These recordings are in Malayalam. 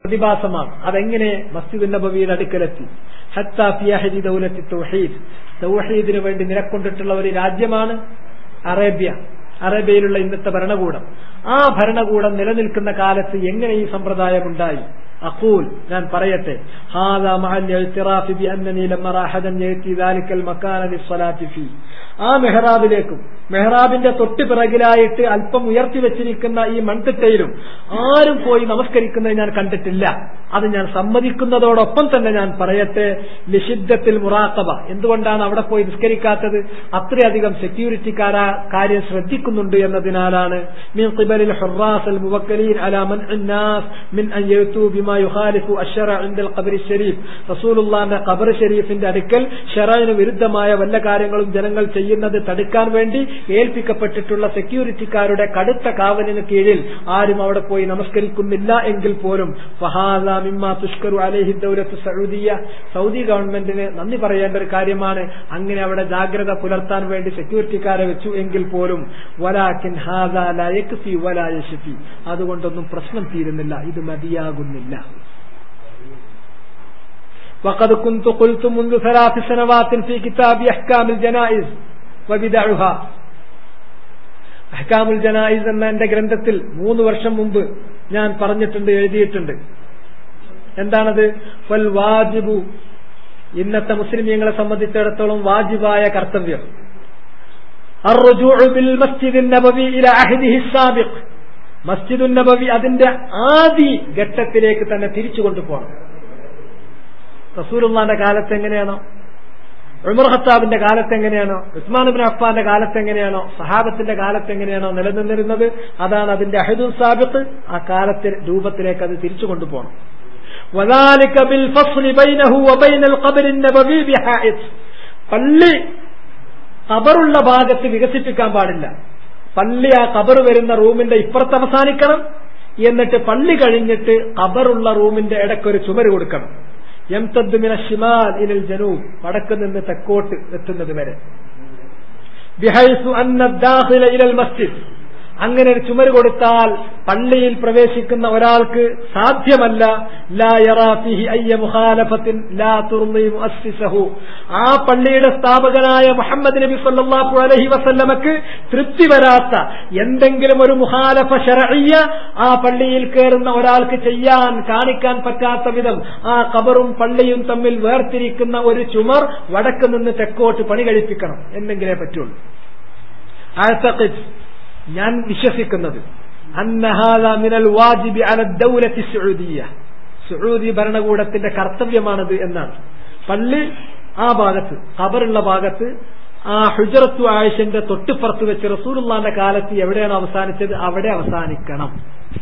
പ്രതിഭാസമാണ് അതെങ്ങനെ മസ്ജിദ് നബവിയുടെ അടുക്കലെത്തി ഹത്താ ഫിയാഹരി ദൗലത്തി തൗഹീദ് തൗഹീദിന് വേണ്ടി നിലക്കൊണ്ടിട്ടുള്ള ഒരു രാജ്യമാണ് അറേബ്യ അറേബ്യയിലുള്ള ഇന്നത്തെ ഭരണകൂടം ആ ഭരണകൂടം നിലനിൽക്കുന്ന കാലത്ത് എങ്ങനെ ഈ സമ്പ്രദായം ഉണ്ടായി അഖൂൽ ഞാൻ പറയട്ടെ ഹാദാ മഅൽ ഇഅ്തിറാഫി ബിഅന്നനി ലമ്മ റാഹദൻ യഅതി ദാലിക്കൽ മകാന ലിസ്സലാത്തി ഫീ ആ മെഹ്റാബിലേക്കും മെഹ്റാബിന്റെ തൊട്ട് പിറകിലായിട്ട് അല്പം ഉയർത്തി വെച്ചിരിക്കുന്ന ഈ മൺതിട്ടയിലും ആരും പോയി നമസ്കരിക്കുന്നത് ഞാൻ കണ്ടിട്ടില്ല അത് ഞാൻ സമ്മതിക്കുന്നതോടൊപ്പം തന്നെ ഞാൻ പറയട്ടെ ലിഷിദ്ധത്തിൽ മുറാക്കബ എന്തുകൊണ്ടാണ് അവിടെ പോയി നിസ്കരിക്കാത്തത് അത്രയധികം സെക്യൂരിറ്റിക്കാരാ കാര്യം ശ്രദ്ധിക്കുന്നുണ്ട് എന്നതിനാലാണ് മീൻ ഖിബലിൽ ഹുറാസ് അൽ മുവക്കലീൻ അലാ മൻ الناس من أن يأتوا بما يخالف الشرع عند القبر الشريف റസൂലുള്ളാന്റെ ഖബർ ഷരീഫിന്റെ അടുക്കൽ ഷറൈന് വിരുദ്ധമായ വല്ല കാര്യങ്ങളും ജനങ്ങൾ ചെയ്യുന്നത് തടുക്കാൻ വേണ്ടി ഏൽപ്പിക്കപ്പെട്ടിട്ടുള്ള സെക്യൂരിറ്റിക്കാരുടെ കടുത്ത കാവലിന് കീഴിൽ ആരും അവിടെ പോയി നമസ്കരിക്കുന്നില്ല എങ്കിൽ പോലും ഫഹാദ മിമ്മ തുഷ്കറു അലൈഹി ദൗലത്ത് സൗദിയ സൗദി ഗവൺമെന്റിന് നന്ദി പറയേണ്ട ഒരു കാര്യമാണ് അങ്ങനെ അവിടെ ജാഗ്രത പുലർത്താൻ വേണ്ടി സെക്യൂരിറ്റിക്കാരെ വെച്ചു എങ്കിൽ പോലും വലാക്കിൻ ഹാദ ലയക്ഫി വലായഷഫി അതുകൊണ്ടൊന്നും പ്രശ്നം തീരുന്നില്ല ഇത് മതിയാകുന്നില്ല وقد كنت قلت منذ ثلاث سنوات في كتاب أحكام الجنائز وبدعها അഹ്കാമുൽ ജനായിസ് എന്ന എന്റെ ഗ്രന്ഥത്തിൽ മൂന്ന് വർഷം മുമ്പ് ഞാൻ പറഞ്ഞിട്ടുണ്ട് എഴുതിയിട്ടുണ്ട് എന്താണത് ഫൽ വാജിബു ഇന്നത്തെ മുസ്ലിമീങ്ങളെ സംബന്ധിച്ചിടത്തോളം വാജിബായ കർത്തവ്യം الرجوع بالمسجد النبوي الى عهده السابق മസ്ജിദ് നബവി അതിന്റെ ആദി ഘട്ടത്തിലേക്ക് തന്നെ തിരിച്ചു കൊണ്ടുപോകണം റസൂലുള്ളാന്റെ കാലത്ത് എങ്ങനെയാണോ ഉമർ ഖത്താബിന്റെ കാലത്ത് എങ്ങനെയാണോ ഉസ്മാൻ ബിൻ അഫ്ഫാന്റെ കാലത്ത് എങ്ങനെയാണോ സഹാബത്തിന്റെ കാലത്ത് എങ്ങനെയാണോ നിലനിന്നിരുന്നത് അതാണ് അതിന്റെ അഹദുൽ സാബിത്ത് ആ കാലത്തെ രൂപത്തിലേക്ക് അത് തിരിച്ചു കൊണ്ടുപോകണം وذلك بالفصل بينه وبين القبر النبوي بحائط പള്ളി കബറുള്ള ഭാഗത്ത് വികസിപ്പിക്കാൻ പാടില്ല പള്ളി ആ കബർ വരുന്ന റൂമിന്റെ ഇപ്പുറത്ത് അവസാനിക്കണം എന്നിട്ട് പള്ളി കഴിഞ്ഞിട്ട് കബറുള്ള റൂമിന്റെ ഇടയ്ക്കൊരു ചുമര് കൊടുക്കണം യംതദ്മിന ഷിമാൽ ഇനൽ ജനൂബ് വടക്ക് നിന്ന് തെക്കോട്ട് എത്തുന്നത് വരെ ബിഹൈസു അന്ന ദാഖില ഇലൽ മസ്ജിദ് അങ്ങനെ ഒരു ചുമര് കൊടുത്താൽ പള്ളിയിൽ പ്രവേശിക്കുന്ന ഒരാൾക്ക് സാധ്യമല്ല ലാ യറാഫിഹി അയ്യ മുഖാലഫത്തിൻ ലാ തുർലി മുഅസ്സിസഹു ആ പള്ളിയുടെ സ്ഥാപകനായ മുഹമ്മദ് നബി സല്ലല്ലാഹു അലൈഹി വസല്ലമക്ക് തൃപ്തി വരാത്ത എന്തെങ്കിലും ഒരു മുഖാലഫ ശരഈയ ആ പള്ളിയിൽ കയറുന്ന ഒരാൾക്ക് ചെയ്യാൻ കാണിക്കാൻ പറ്റാത്ത വിധം ആ കബറും പള്ളിയും തമ്മിൽ വേർതിരിക്കുന്ന ഒരു ചുമർ വടക്ക് നിന്ന് തെക്കോട്ട് പണി കഴിപ്പിക്കണം എന്നെങ്കിലേ പറ്റുള്ളൂ അഴത്തഖിദ് ഞാൻ വിശ്വസിക്കുന്നത് മിനൽ വാജിബി അല ദൗലത്തി സൗദിയ സൗദി ഭരണകൂടത്തിന്റെ കർത്തവ്യമാണത് എന്നാണ് പള്ളി ആ ഭാഗത്ത് ഖബറുള്ള ഭാഗത്ത് ആ ഹുജറത്തു ആയിഷന്റെ തൊട്ടിപ്പുറത്ത് വെച്ച് റസൂലുള്ളാന്റെ കാലത്ത് എവിടെയാണ് അവസാനിച്ചത് അവിടെ അവസാനിക്കണം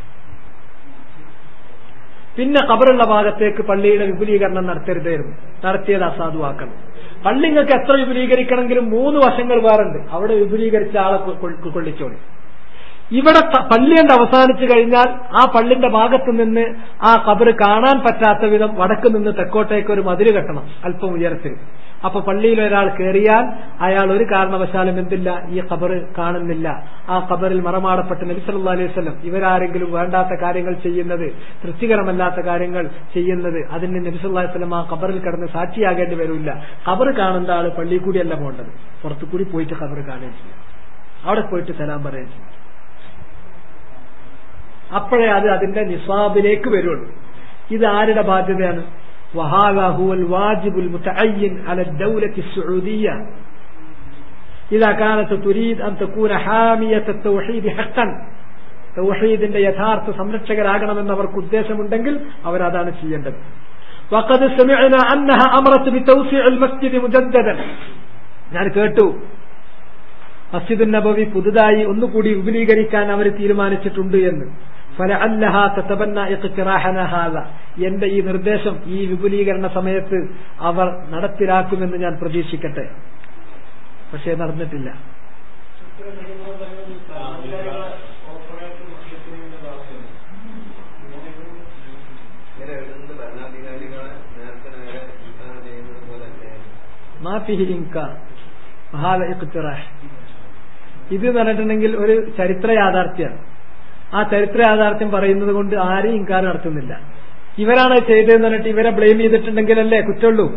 പിന്നെ ഖബറുള്ള ഭാഗത്തേക്ക് പള്ളിയുടെ വിപുലീകരണം നടത്തരുതായിരുന്നു നടത്തിയത് അസാധുവാക്കണം പള്ളി നിങ്ങൾക്ക് എത്ര വിപുലീകരിക്കണമെങ്കിലും മൂന്ന് വശങ്ങൾ വേറുണ്ട് അവിടെ വിപുലീകരിച്ച ആളെ കൊള്ളിച്ചോളി ഇവിടെ പള്ളിയുണ്ട് അവസാനിച്ചു കഴിഞ്ഞാൽ ആ പള്ളിന്റെ ഭാഗത്ത് നിന്ന് ആ കബറ് കാണാൻ പറ്റാത്ത വിധം വടക്ക് നിന്ന് തെക്കോട്ടേക്ക് ഒരു മതില് കെട്ടണം അല്പം ഉയരത്തിൽ അപ്പൊ പള്ളിയിൽ ഒരാൾ കയറിയാൽ അയാൾ ഒരു കാരണവശാലും എന്തില്ല ഈ ഖബറ് കാണുന്നില്ല ആ ഖബറിൽ മറമാടപ്പെട്ട നബി സല്ലല്ലാഹു അലൈഹി വസല്ലം ഇവരാരെങ്കിലും വേണ്ടാത്ത കാര്യങ്ങൾ ചെയ്യുന്നത് തൃപ്തികരമല്ലാത്ത കാര്യങ്ങൾ ചെയ്യുന്നത് അതിന് നബി സല്ലല്ലാഹു അലൈഹി വസല്ലം ആ ഖബറിൽ കിടന്ന് സാക്ഷിയാകേണ്ടി വരില്ല ഖബർ കാണുന്ന ആള് പള്ളി കൂടിയല്ല പോകേണ്ടത് പുറത്തു കൂടി പോയിട്ട് ഖബർ കാണുകയും ചെയ്യും അവിടെ പോയിട്ട് സലാം പറയുകയും ചെയ്യും അപ്പോഴേ അത് അതിന്റെ നിസാബിലേക്ക് വരുള്ളൂ ഇത് ആരുടെ ബാധ്യതയാണ് وهذا هو الواجب المتعين على الدولة السعودية إذا كانت تريد أن تكون حامية التوحيد حقا തൗഹീദിന്റെ യഥാർത്ഥ സംരക്ഷകരാകണമെന്ന് അവർക്ക് ഉദ്ദേശമുണ്ടെങ്കിൽ അവരതാണ് ചെയ്യേണ്ടത് وقد سمعنا أنها أمرت بتوسيع المسجد مجددا ഞാൻ കേട്ടു മസ്ജിദ് നബവി പുതുതായി ഒന്നുകൂടി വിപുലീകരിക്കാൻ അവർ തീരുമാനിച്ചിട്ടുണ്ട് എന്ന് ഫലഅല്ലഹാ തതബന്ന ഇഖ്തിറാഹന ഹാദ എന്റെ ഈ നിർദ്ദേശം ഈ വിപുലീകരണ സമയത്ത് അവർ നടപ്പിലാക്കുമെന്ന് ഞാൻ പ്രതീക്ഷിക്കട്ടെ പക്ഷേ നടന്നിട്ടില്ല ഇത് എന്ന് പറഞ്ഞിട്ടുണ്ടെങ്കിൽ ഒരു ചരിത്ര യാഥാർത്ഥ്യമാണ് ആ ചരിത്ര യാഥാർത്ഥ്യം പറയുന്നത് കൊണ്ട് ആരെയും ഇൻകാർ നടത്തുന്നില്ല ഇവരാണ് ചെയ്തതെന്ന് പറഞ്ഞിട്ട് ഇവരെ ബ്ലെയിം ചെയ്തിട്ടുണ്ടെങ്കിലല്ലേ കുറ്റമുള്ളൂ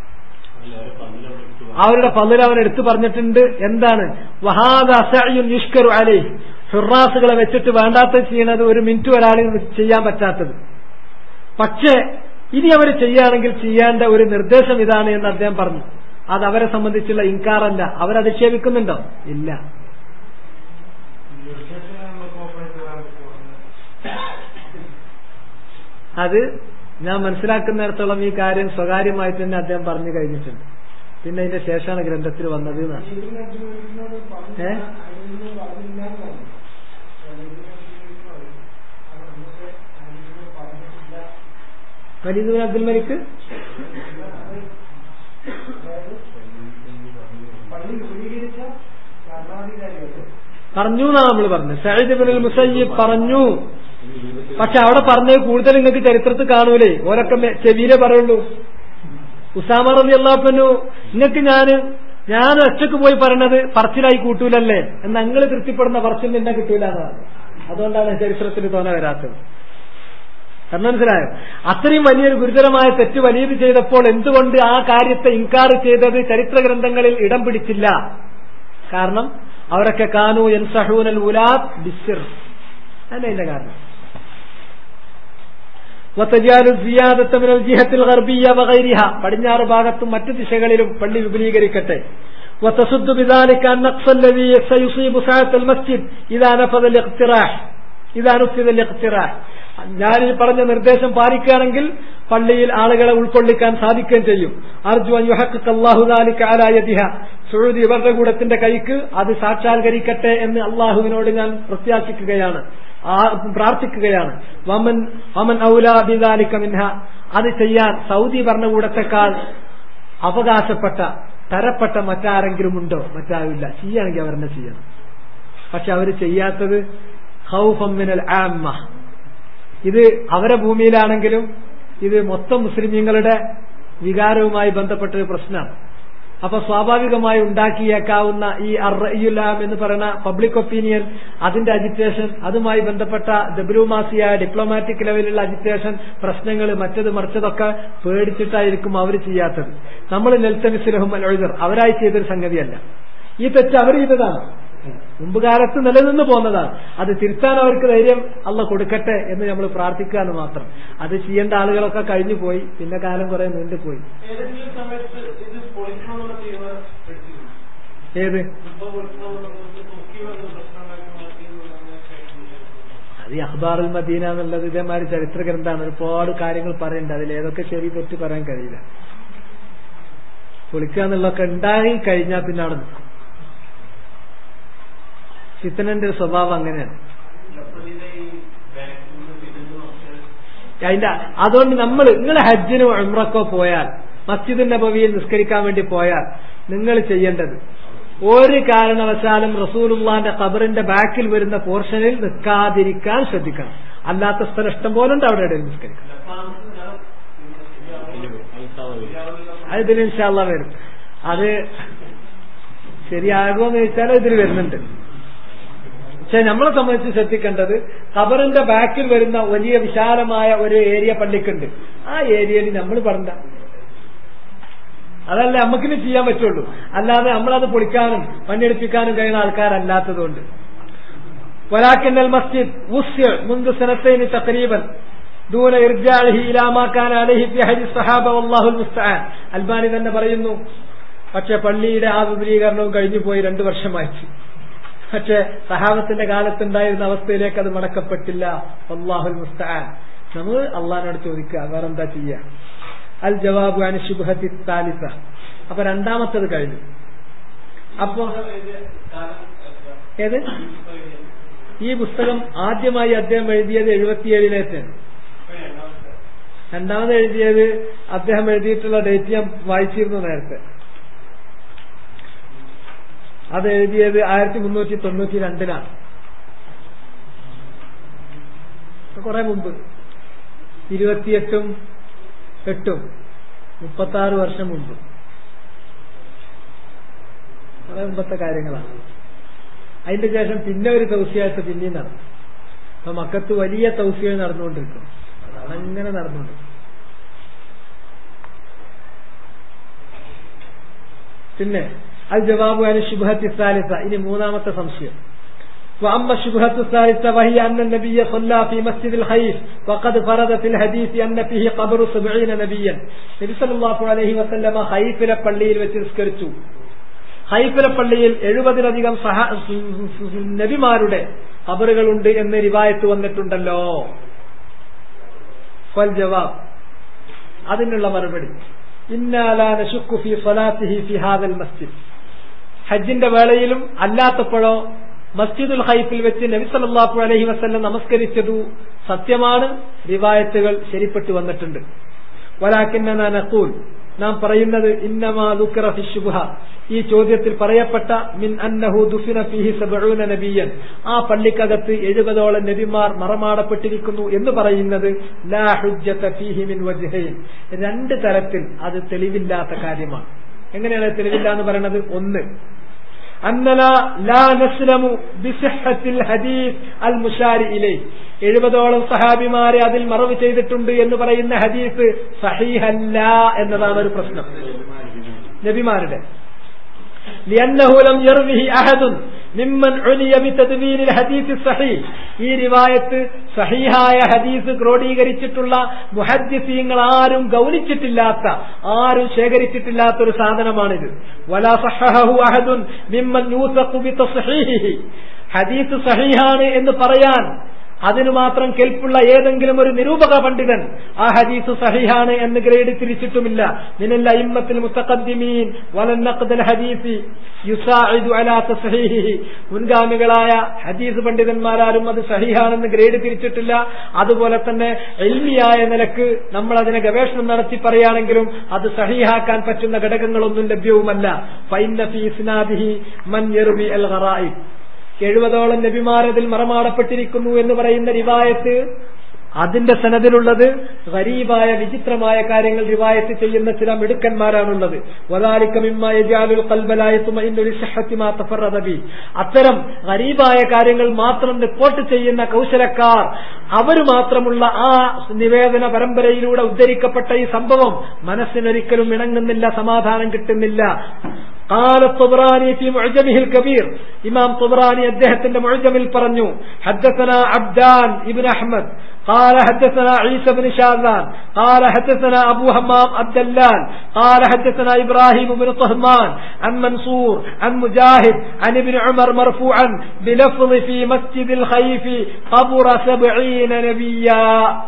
അവരുടെ പതിൽ അവൻ എടുത്തു പറഞ്ഞിട്ടുണ്ട് എന്താണ് വഹാദ അസഅയുൻ യുഷ്കറു അലൈ ഫിറാസുകളെ വെച്ചിട്ട് വേണ്ടാത്ത ചെയ്യണത് ഒരു മിനിറ്റ് ഒരാളിന് ചെയ്യാൻ പറ്റാത്തത് പക്ഷേ ഇനി അവർ ചെയ്യുകയാണെങ്കിൽ ചെയ്യേണ്ട ഒരു നിർദ്ദേശം ഇതാണ് എന്ന് അദ്ദേഹം പറഞ്ഞു അത് അവരെ സംബന്ധിച്ചുള്ള ഇൻകാറല്ല അവരധിക്ഷേപിക്കുന്നുണ്ടോ ഇല്ല അത് ഞാൻ മനസ്സിലാക്കുന്നിടത്തോളം ഈ കാര്യം സ്വകാര്യമായിട്ട് തന്നെ അദ്ദേഹം പറഞ്ഞു കഴിഞ്ഞിട്ടുണ്ട് പിന്നെ അതിന്റെ ശേഷമാണ് ഗ്രന്ഥത്തിൽ വന്നത് എന്നാണ് ഏ വലീദ് ബിൻ അബ്ദുൽ മലിക്ക് പറഞ്ഞു എന്നാണ് നമ്മൾ പറഞ്ഞത് സയ്യിദ് ബിൻ മുസയ്യിബ് പറഞ്ഞു പക്ഷെ അവിടെ പറഞ്ഞത് കൂടുതൽ നിങ്ങൾക്ക് ചരിത്രത്തിൽ കാണൂലേ ഓരൊക്കെ മെ- ചെവിയിലേ പറയുള്ളൂ ഉസാമ റബി അള്ളാഹു നിങ്ങൾക്ക് ഞാന് ഞാൻ ഒറ്റക്ക് പോയി പറയണത് പറച്ചിലായി കൂട്ടൂലല്ലേ എന്ന് നിങ്ങൾ തൃപ്തിപ്പെടുന്ന പറച്ചിൽ നിന്നെ കിട്ടൂല എന്നാണ് അതുകൊണ്ടാണ് ചരിത്രത്തിൽ തോന്ന വരാത്തത് കാരണം മനസ്സിലായോ അത്രയും വലിയൊരു ഗുരുതരമായ തെറ്റ് വലിയത് ചെയ്തപ്പോൾ എന്തുകൊണ്ട് ആ കാര്യത്തെ ഇൻകാർ ചെയ്തത് ചരിത്ര ഗ്രന്ഥങ്ങളിൽ ഇടം പിടിച്ചില്ല കാരണം അവരൊക്കെ കാനു എൻ സഹൂനൽ ഉലാദ് ബിസിർ അതന്നെ അതിന്റെ കാരണം وتجعل الزيادة من الجهة الغربية وغيرها പടിഞ്ഞാറ് ഭാഗത്തും മറ്റു ദിശകളിലും പള്ളി വിപുലീകരിക്കട്ടെ وتصد بذلك النقص الذي سيصيب ساعة المسجد إذا نفذ الاقتراح إذا نفذ الاقتراح ഞാൻ ഈ പറഞ്ഞ നിർദ്ദേശം പാലിക്കുകയാണെങ്കിൽ പള്ളിയിൽ ആളുകളെ ഉൾക്കൊള്ളിക്കാൻ സാധിക്കുകയും ചെയ്യും അർജു അള്ളാഹുദാലിക്കാലായതിഹ സുഴുതി ഇവരുടെ കൂടത്തിന്റെ കൈക്ക് അത് സാക്ഷാത്കരിക്കട്ടെ എന്ന് അള്ളാഹുവിനോട് ഞാൻ പ്രത്യാശിക്കുകയാണ് ആ പ്രാർത്ഥിക്കുകയാണ് വമൻ വമൻ ഔലാബിദാലിക്ക മിൻഹ അത് ചെയ്യാൻ സൗദി ഭരണകൂടത്തെക്കാൾ അവകാശപ്പെട്ട തരപ്പെട്ട മറ്റാരെങ്കിലും ഉണ്ടോ മറ്റാരുമില്ല ചെയ്യുകയാണെങ്കിൽ അവരെന്നെ ചെയ്യണം പക്ഷെ അവർ ചെയ്യാത്തത് ഹൗഫമ്മിനൽ ആമ്മ ഇത് അവരെ ഭൂമിയിലാണെങ്കിലും ഇത് മൊത്തം മുസ്ലിമീങ്ങളുടെ വികാരവുമായി ബന്ധപ്പെട്ട ഒരു പ്രശ്നമാണ് അപ്പൊ സ്വാഭാവികമായി ഉണ്ടാക്കിയേക്കാവുന്ന ഈ അറയുലാം എന്ന് പറയുന്ന പബ്ലിക് ഒപ്പീനിയൻ അതിന്റെ അജിറ്റേഷൻ അതുമായി ബന്ധപ്പെട്ട ഡിപ്ലോമാസിയായ ഡിപ്ലോമാറ്റിക് ലെവലിലുള്ള അജിറ്റേഷൻ പ്രശ്നങ്ങൾ മറ്റത് മറിച്ചതൊക്കെ പേടിച്ചിട്ടായിരിക്കും അവർ ചെയ്യാത്തത് നമ്മൾ നെൽത്തമിസ്ലഹും അൽ അവരായി ചെയ്തൊരു സംഗതിയല്ല ഈ തെറ്റ് അവർ ചെയ്തതാണ് മുമ്പ് കാലത്ത് നിലനിന്ന് പോന്നതാണ് അത് തിരുത്താൻ അവർക്ക് ധൈര്യം അല്ല കൊടുക്കട്ടെ എന്ന് നമ്മൾ പ്രാർത്ഥിക്കുക എന്ന് മാത്രം അത് ചെയ്യേണ്ട ആളുകളൊക്കെ കഴിഞ്ഞു പോയി പിന്നെ കാലം കുറെ നീണ്ടുപോയി ഏതെങ്കിലും സമയത്ത് ഇത് പൊളിക്കണമെന്നുള്ള തീരുമാനം എടുത്തിരുന്നു ഏത് ഇപ്പൊ പൊളിക്കണമെന്നുള്ള നോക്കി വന്ന് പ്രശ്നമാക്കി അത് ഈ അഖ്ബാറുൽ മദീന എന്നുള്ളത് ഇതേമാതിരി ചരിത്ര ഗ്രന്ഥമാണ് ഒരുപാട് കാര്യങ്ങൾ പറയുന്നുണ്ട് അതിൽ ഏതൊക്കെ ശരി തെറ്റ് പറയാൻ കഴിയില്ല പൊളിക്കുക എന്നുള്ളതൊക്കെ ഉണ്ടായി കഴിഞ്ഞാൽ പിന്നെ അവിടെ നിൽക്കും ചിത്തനന്റെ ഒരു സ്വഭാവം അങ്ങനെയാണ് അതിന്റെ അതുകൊണ്ട് നമ്മൾ നിങ്ങൾ ഹജ്ജിന് ഉംറക്കോ പോയാൽ മസ്ജിദ് നബവിയിൽ നിസ്കരിക്കാൻ വേണ്ടി പോയാൽ നിങ്ങൾ ചെയ്യേണ്ടത് ഒരു കാരണവശാലും റസൂലുള്ളാന്റെ ഖബറിന്റെ ബാക്കിൽ വരുന്ന പോർഷനിൽ നിൽക്കാതിരിക്കാൻ ശ്രദ്ധിക്കണം അല്ലാത്ത സ്ഥലം ഇഷ്ടം പോലെ ഉണ്ട് അവിടെ ഇടയിൽ നിസ്കരിക്കണം അത് ഇതിൽ ഇൻഷാല്ല വരും അത് ശരിയാകുമെന്ന് ചോദിച്ചാൽ ഇതിൽ വരുന്നുണ്ട് പക്ഷെ നമ്മളെ സംബന്ധിച്ച് ശ്രദ്ധിക്കേണ്ടത് ഖബറിന്റെ ബാക്കിൽ വരുന്ന വലിയ വിശാലമായ ഒരു ഏരിയ പള്ളിക്കുണ്ട് ആ ഏരിയയിൽ നമ്മൾ പറഞ്ഞ അതല്ലേ നമുക്കിന് ചെയ്യാൻ പറ്റുള്ളൂ അല്ലാതെ നമ്മളത് പൊളിക്കാനും പണിയെടുപ്പിക്കാനും കഴിയുന്ന ആൾക്കാരല്ലാത്തതുകൊണ്ട് ولكن المسجد وسع منذ سنتين تقريبا دون إرجاعه إلى ما كان عليه في حج الصحابة والله المستعان അൽബാനി തന്നെ പറയുന്നു പക്ഷെ പള്ളിയുടെ ആ വിപുലീകരണവും കഴിഞ്ഞു പോയി രണ്ടു വർഷമായിട്ട് പക്ഷെ സഹാബത്തിന്റെ കാലത്തുണ്ടായിരുന്ന അവസ്ഥയിലേക്ക് അത് മടക്കപ്പെട്ടില്ല അള്ളാഹുൽ മുസ്താൻ നമ്മൾ അള്ളഹാനോട് ചോദിക്കുക വേറെന്താ ചെയ്യുക അൽ ജവാബു അൻ ശുഭത്തി താലിസ അപ്പൊ രണ്ടാമത്തത് കഴിഞ്ഞു അപ്പോ ഏത് ഈ പുസ്തകം ആദ്യമായി അദ്ദേഹം എഴുതിയത് എഴുപത്തിയേഴിലേറ്റാണ് രണ്ടാമത് എഴുതിയത് അദ്ദേഹം എഴുതിയിട്ടുള്ള ഡേറ്റ് ഞാൻ വായിച്ചിരുന്നു നേരത്തെ അത് എഴുതിയത് ആയിരത്തി മുന്നൂറ്റി തൊണ്ണൂറ്റി രണ്ടിലാണ് കുറെ മുമ്പ് ഇരുപത്തിയെട്ടും എട്ടും മുപ്പത്തി ആറ് വർഷം മുമ്പ് കുറെ മുമ്പത്തെ കാര്യങ്ങളാണ് അതിന്റെ ശേഷം പിന്നെ ഒരു തൗസിയായിട്ട് പിന്നെയും നടന്നു അപ്പൊ മക്കത്ത് വലിയ തൗസികൾ നടന്നുകൊണ്ടിരിക്കും അങ്ങനെ നടന്നുണ്ട് പിന്നെ അത് ജവാബു അലി ശുഭത്തി സാലിസ ഇനി മൂന്നാമത്തെ സംശയം وأما الشبهة الثالثة وهي أن النبي صلى في مسجد الخيف وقد فرض في الحديث أن فيه قبر سبعين نبيا നബി സല്ലല്ലാഹു അലൈഹി വസല്ലമ ഹൈഫിലെ പള്ളിയിൽ വെച്ച് നിസ്കരിച്ചു ഹൈഫിലെ പള്ളിയിൽ എഴുപതിലധികം സഹ നബിമാരുടെ ഖബറുകളുണ്ട് എന്ന് റിവായത്ത് വന്നിട്ടുണ്ടല്ലോ ഫൽ ജവാബ് അതിനുള്ള മറുപടി ഇന്നാലാ നശുക്കു ഫി സ്വലാത്തിഹി ഫി ഹാദൽ മസ്ജിദ് ഹജ്ജിന്റെ വേളയിലും അല്ലാത്തപ്പോഴോ മസ്ജിദുൽ ഹൈഫിൽ വെച്ച് നബി സല്ലല്ലാഹു അലൈഹി വസല്ലം നമസ്കരിച്ചതു സത്യമാണ് റിവായത്തുകൾ ശരിപ്പെട്ടു വന്നിട്ടുണ്ട് വലാക്കിന്ന നഖൂൽ നാം പറയുന്നത് ഇന്നമാ ദുഃഖറ ഫി ശുബ്ഹ ഈ ചോദ്യത്തിൽ പറയപ്പെട്ട മിൻ അന്നഹു ദുഫിന ഫീഹി സബഊന നബിയൻ ആ പള്ളിക്കകത്ത് എഴുപതോളം നബിമാർ മറമാടപ്പെട്ടിരിക്കുന്നു എന്ന് പറയുന്നത് ലാ ഹുജ്ജത ഫീഹി മിൻ വജ്ഹൈൻ രണ്ട് തരത്തിൽ അത് തെളിവില്ലാത്ത കാര്യമാണ് എങ്ങനെയാണ് തെളിവില്ല എന്ന് പറയുന്നത് ഒന്ന് أننا لا نسلم بصحة الحديث المشار إليه എഴുപതോളം സഹാബിമാരെ അതിൽ മറവ് ചെയ്തിട്ടുണ്ട് എന്ന് പറയുന്ന ഹദീസ് സഹീഹല്ല എന്നതാണ് ഒരു പ്രശ്നം നബിമാരുടെ لأنه لم يروه أحد ممن عني بتدوين الحديث الصحيح ഈ റിവായത്ത് സഹീഹായ ഹദീസ് ക്രോഡീകരിച്ചിട്ടുള്ള മുഹദ്ദിസീങ്ങൾ ആരും ഗൗനിച്ചിട്ടില്ലാത്ത ആരും ശേഖരിച്ചിട്ടില്ലാത്ത ഒരു സാധനമാണിത് വലാ സഹഹു അഹദുൻ മിമ്മൻ യൂസഖു ബിതസ്ഹീഹിഹി ഹദീസ് സഹീഹാണ് എന്ന് പറയാൻ അതിനു മാത്രം കെൽപ്പുള്ള ഏതെങ്കിലും ഒരു നിരൂപക പണ്ഡിതൻ ആ ഹദീസ് സഹിഹാണ് എന്ന് ഗ്രേഡ് തിരിച്ചിട്ടുമില്ല മിനല്ല ഇമ്മത്തിൽ മുത്തഖദ്ദിമീൻ വലന്നഖദൽ ഹദീസി യുസാഇദു അലാ തസ്ഹീഹിഹി മുൻഗാമികളായ ഹദീസ് പണ്ഡിതന്മാരാരും അത് സഹിഹാണെന്ന് ഗ്രേഡ് തിരിച്ചിട്ടില്ല അതുപോലെ തന്നെ എൽമിയായ നിലക്ക് നമ്മൾ അതിനെ ഗവേഷണം നടത്തി പറയുകയാണെങ്കിലും അത് സഹിഹാക്കാൻ പറ്റുന്ന ഘടകങ്ങളൊന്നും ലഭ്യവുമല്ല ഫൈന ഫീ ഇസ്നാദിഹി മൻ യർവി അൽ ഖറായിബ് എഴുപതോളം നബിമാരതിൽ മറമാടപ്പെട്ടിരിക്കുന്നു എന്ന് പറയുന്ന റിവായത്ത് അതിന്റെ സനദിലുള്ളത് ഗരീബായ വിചിത്രമായ കാര്യങ്ങൾ റിവായത്ത് ചെയ്യുന്ന ചില മിടുക്കന്മാരാണുള്ളത് അത്തരം ഗരീബായ കാര്യങ്ങൾ മാത്രം റിപ്പോർട്ട് ചെയ്യുന്ന കൗശലക്കാർ അവർ മാത്രമുള്ള ആ നിവേദന പരമ്പരയിലൂടെ ഉദ്ധരിക്കപ്പെട്ട ഈ സംഭവം മനസ്സിനൊരിക്കലും ഇണങ്ങുന്നില്ല സമാധാനം കിട്ടുന്നില്ല قال الطبراني في معجمه الكبير إمام طبراني الدهة معجم البرنيو حدثنا عبدان ابن أحمد قال حدثنا عيسى بن شاذان قال حدثنا أبو همام عبد اللال قال حدثنا إبراهيم بن طهمان عن منصور عن مجاهد عن ابن عمر مرفوعا بلفظ في مسجد الخيف قبر سبعين نبيا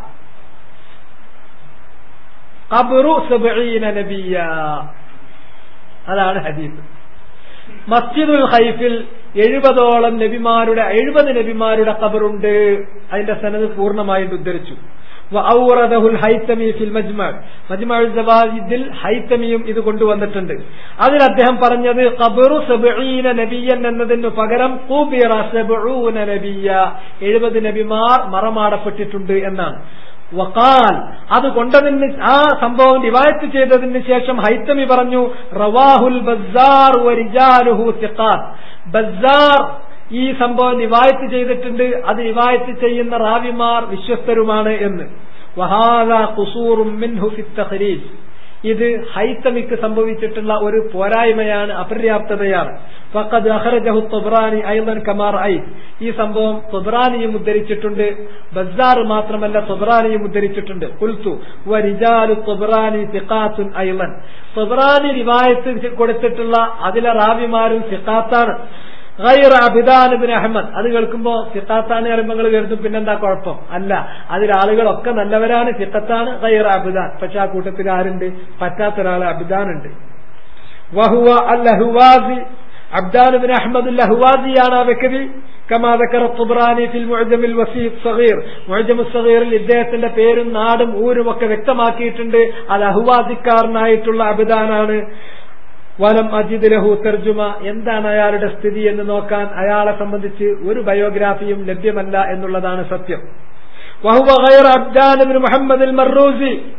قبر سبعين نبيا അതാണ് ഹദീസ് മസ്ജിദുൽ ഹൈഫിൽ എഴുപതോളം നബിമാരുടെ എഴുപത് നബിമാരുടെ ഖബറുണ്ട് അതിന്റെ സനത് പൂർണ്ണമായിട്ട് ഉദ്ധരിച്ചു ഹൈത്തമിയും ഇത് കൊണ്ടുവന്നിട്ടുണ്ട് അതിൽ അദ്ദേഹം പറഞ്ഞത് ഖബറു സബീന നബിയൻ എന്നതിന് പകരം നബിയ എഴുപത് നബിമാർ മറമാടപ്പെട്ടിട്ടുണ്ട് എന്നാണ് വക്കാൽ അത് കൊണ്ടതിന് ആ സംഭവം റിവായത്ത് ചെയ്തതിന് ശേഷം ഹൈത്തമി പറഞ്ഞു റവാഹുൽ ബസാർ ബസാർ ഈ സംഭവം റിവായത്ത് ചെയ്തിട്ടുണ്ട് അത് റിവായത്ത് ചെയ്യുന്ന റാവിമാർ വിശ്വസ്തരുമാണ് എന്ന് വഹാദ കുസൂറും മിൻഹു ഫിത്തഖരീജ് ഇത് ഹൈത്തമിക്ക് സംഭവിച്ചിട്ടുള്ള ഒരു പോരായ്മയാണ് അപര്യാപ്തതയാണ് ഫഖദ് അഖറജഹു തൊബ്രാനി ഐലൻ കമാർ ഐ ഈ സംഭവം തൊബ്രാനിയും ഉദ്ധരിച്ചിട്ടുണ്ട് ബസാർ മാത്രമല്ല തൊബ്രാനിയും ഉദ്ധരിച്ചിട്ടുണ്ട് കുൽത്തു വരിജാലു തൊബ്രാനി സിഖാത്തുൻ ഐലൻ തൊബ്രാനി റിവായത്ത് കൊടുത്തിട്ടുള്ള അതിലെ റാവിമാരും സിഖാത്താണ് ഗൈർ അബിദാൻ അഹമ്മദ് അത് കേൾക്കുമ്പോ സിത്താത്താണ് പറയുമ്പോൾ നിങ്ങൾ കരുതും പിന്നെന്താ കുഴപ്പം അല്ല അതിൽ ആളുകളൊക്കെ നല്ലവരാണ് സിത്തത്താണ് ഗൈർ അബിദാൻ പക്ഷെ ആ കൂട്ടത്തിൽ ആരുണ്ട് പറ്റാത്ത ഒരാൾ അബിദാനുണ്ട് വഹുവ അല്ലഹുവാസി അബ്ദാൻ ബിൻ അഹമ്മദ് ലഹുവാസിയാണ് ആ വ്യക്തി كما ذكر الطبراني في المعجم الوسيط الصغير معجم الصغير ഇദ്ദേഹത്തിന്റെ പേരും നാടും ഊരും ഒക്കെ വ്യക്തമാക്കിയിട്ടുണ്ട് അത് അഹുവാസിക്കാരനായിട്ടുള്ള അബിദാനാണ് വലം അജിദ് ലഹു തർജുമ എന്താണ് അയാളുടെ സ്ഥിതി എന്ന് നോക്കാൻ അയാളെ സംബന്ധിച്ച് ഒരു ബയോഗ്രാഫിയും ലഭ്യമല്ല എന്നുള്ളതാണ് സത്യം വഹുവ ഗൈർ അബ്ദാൻ ബിൻ മുഹമ്മദ് അൽ മർറൂസി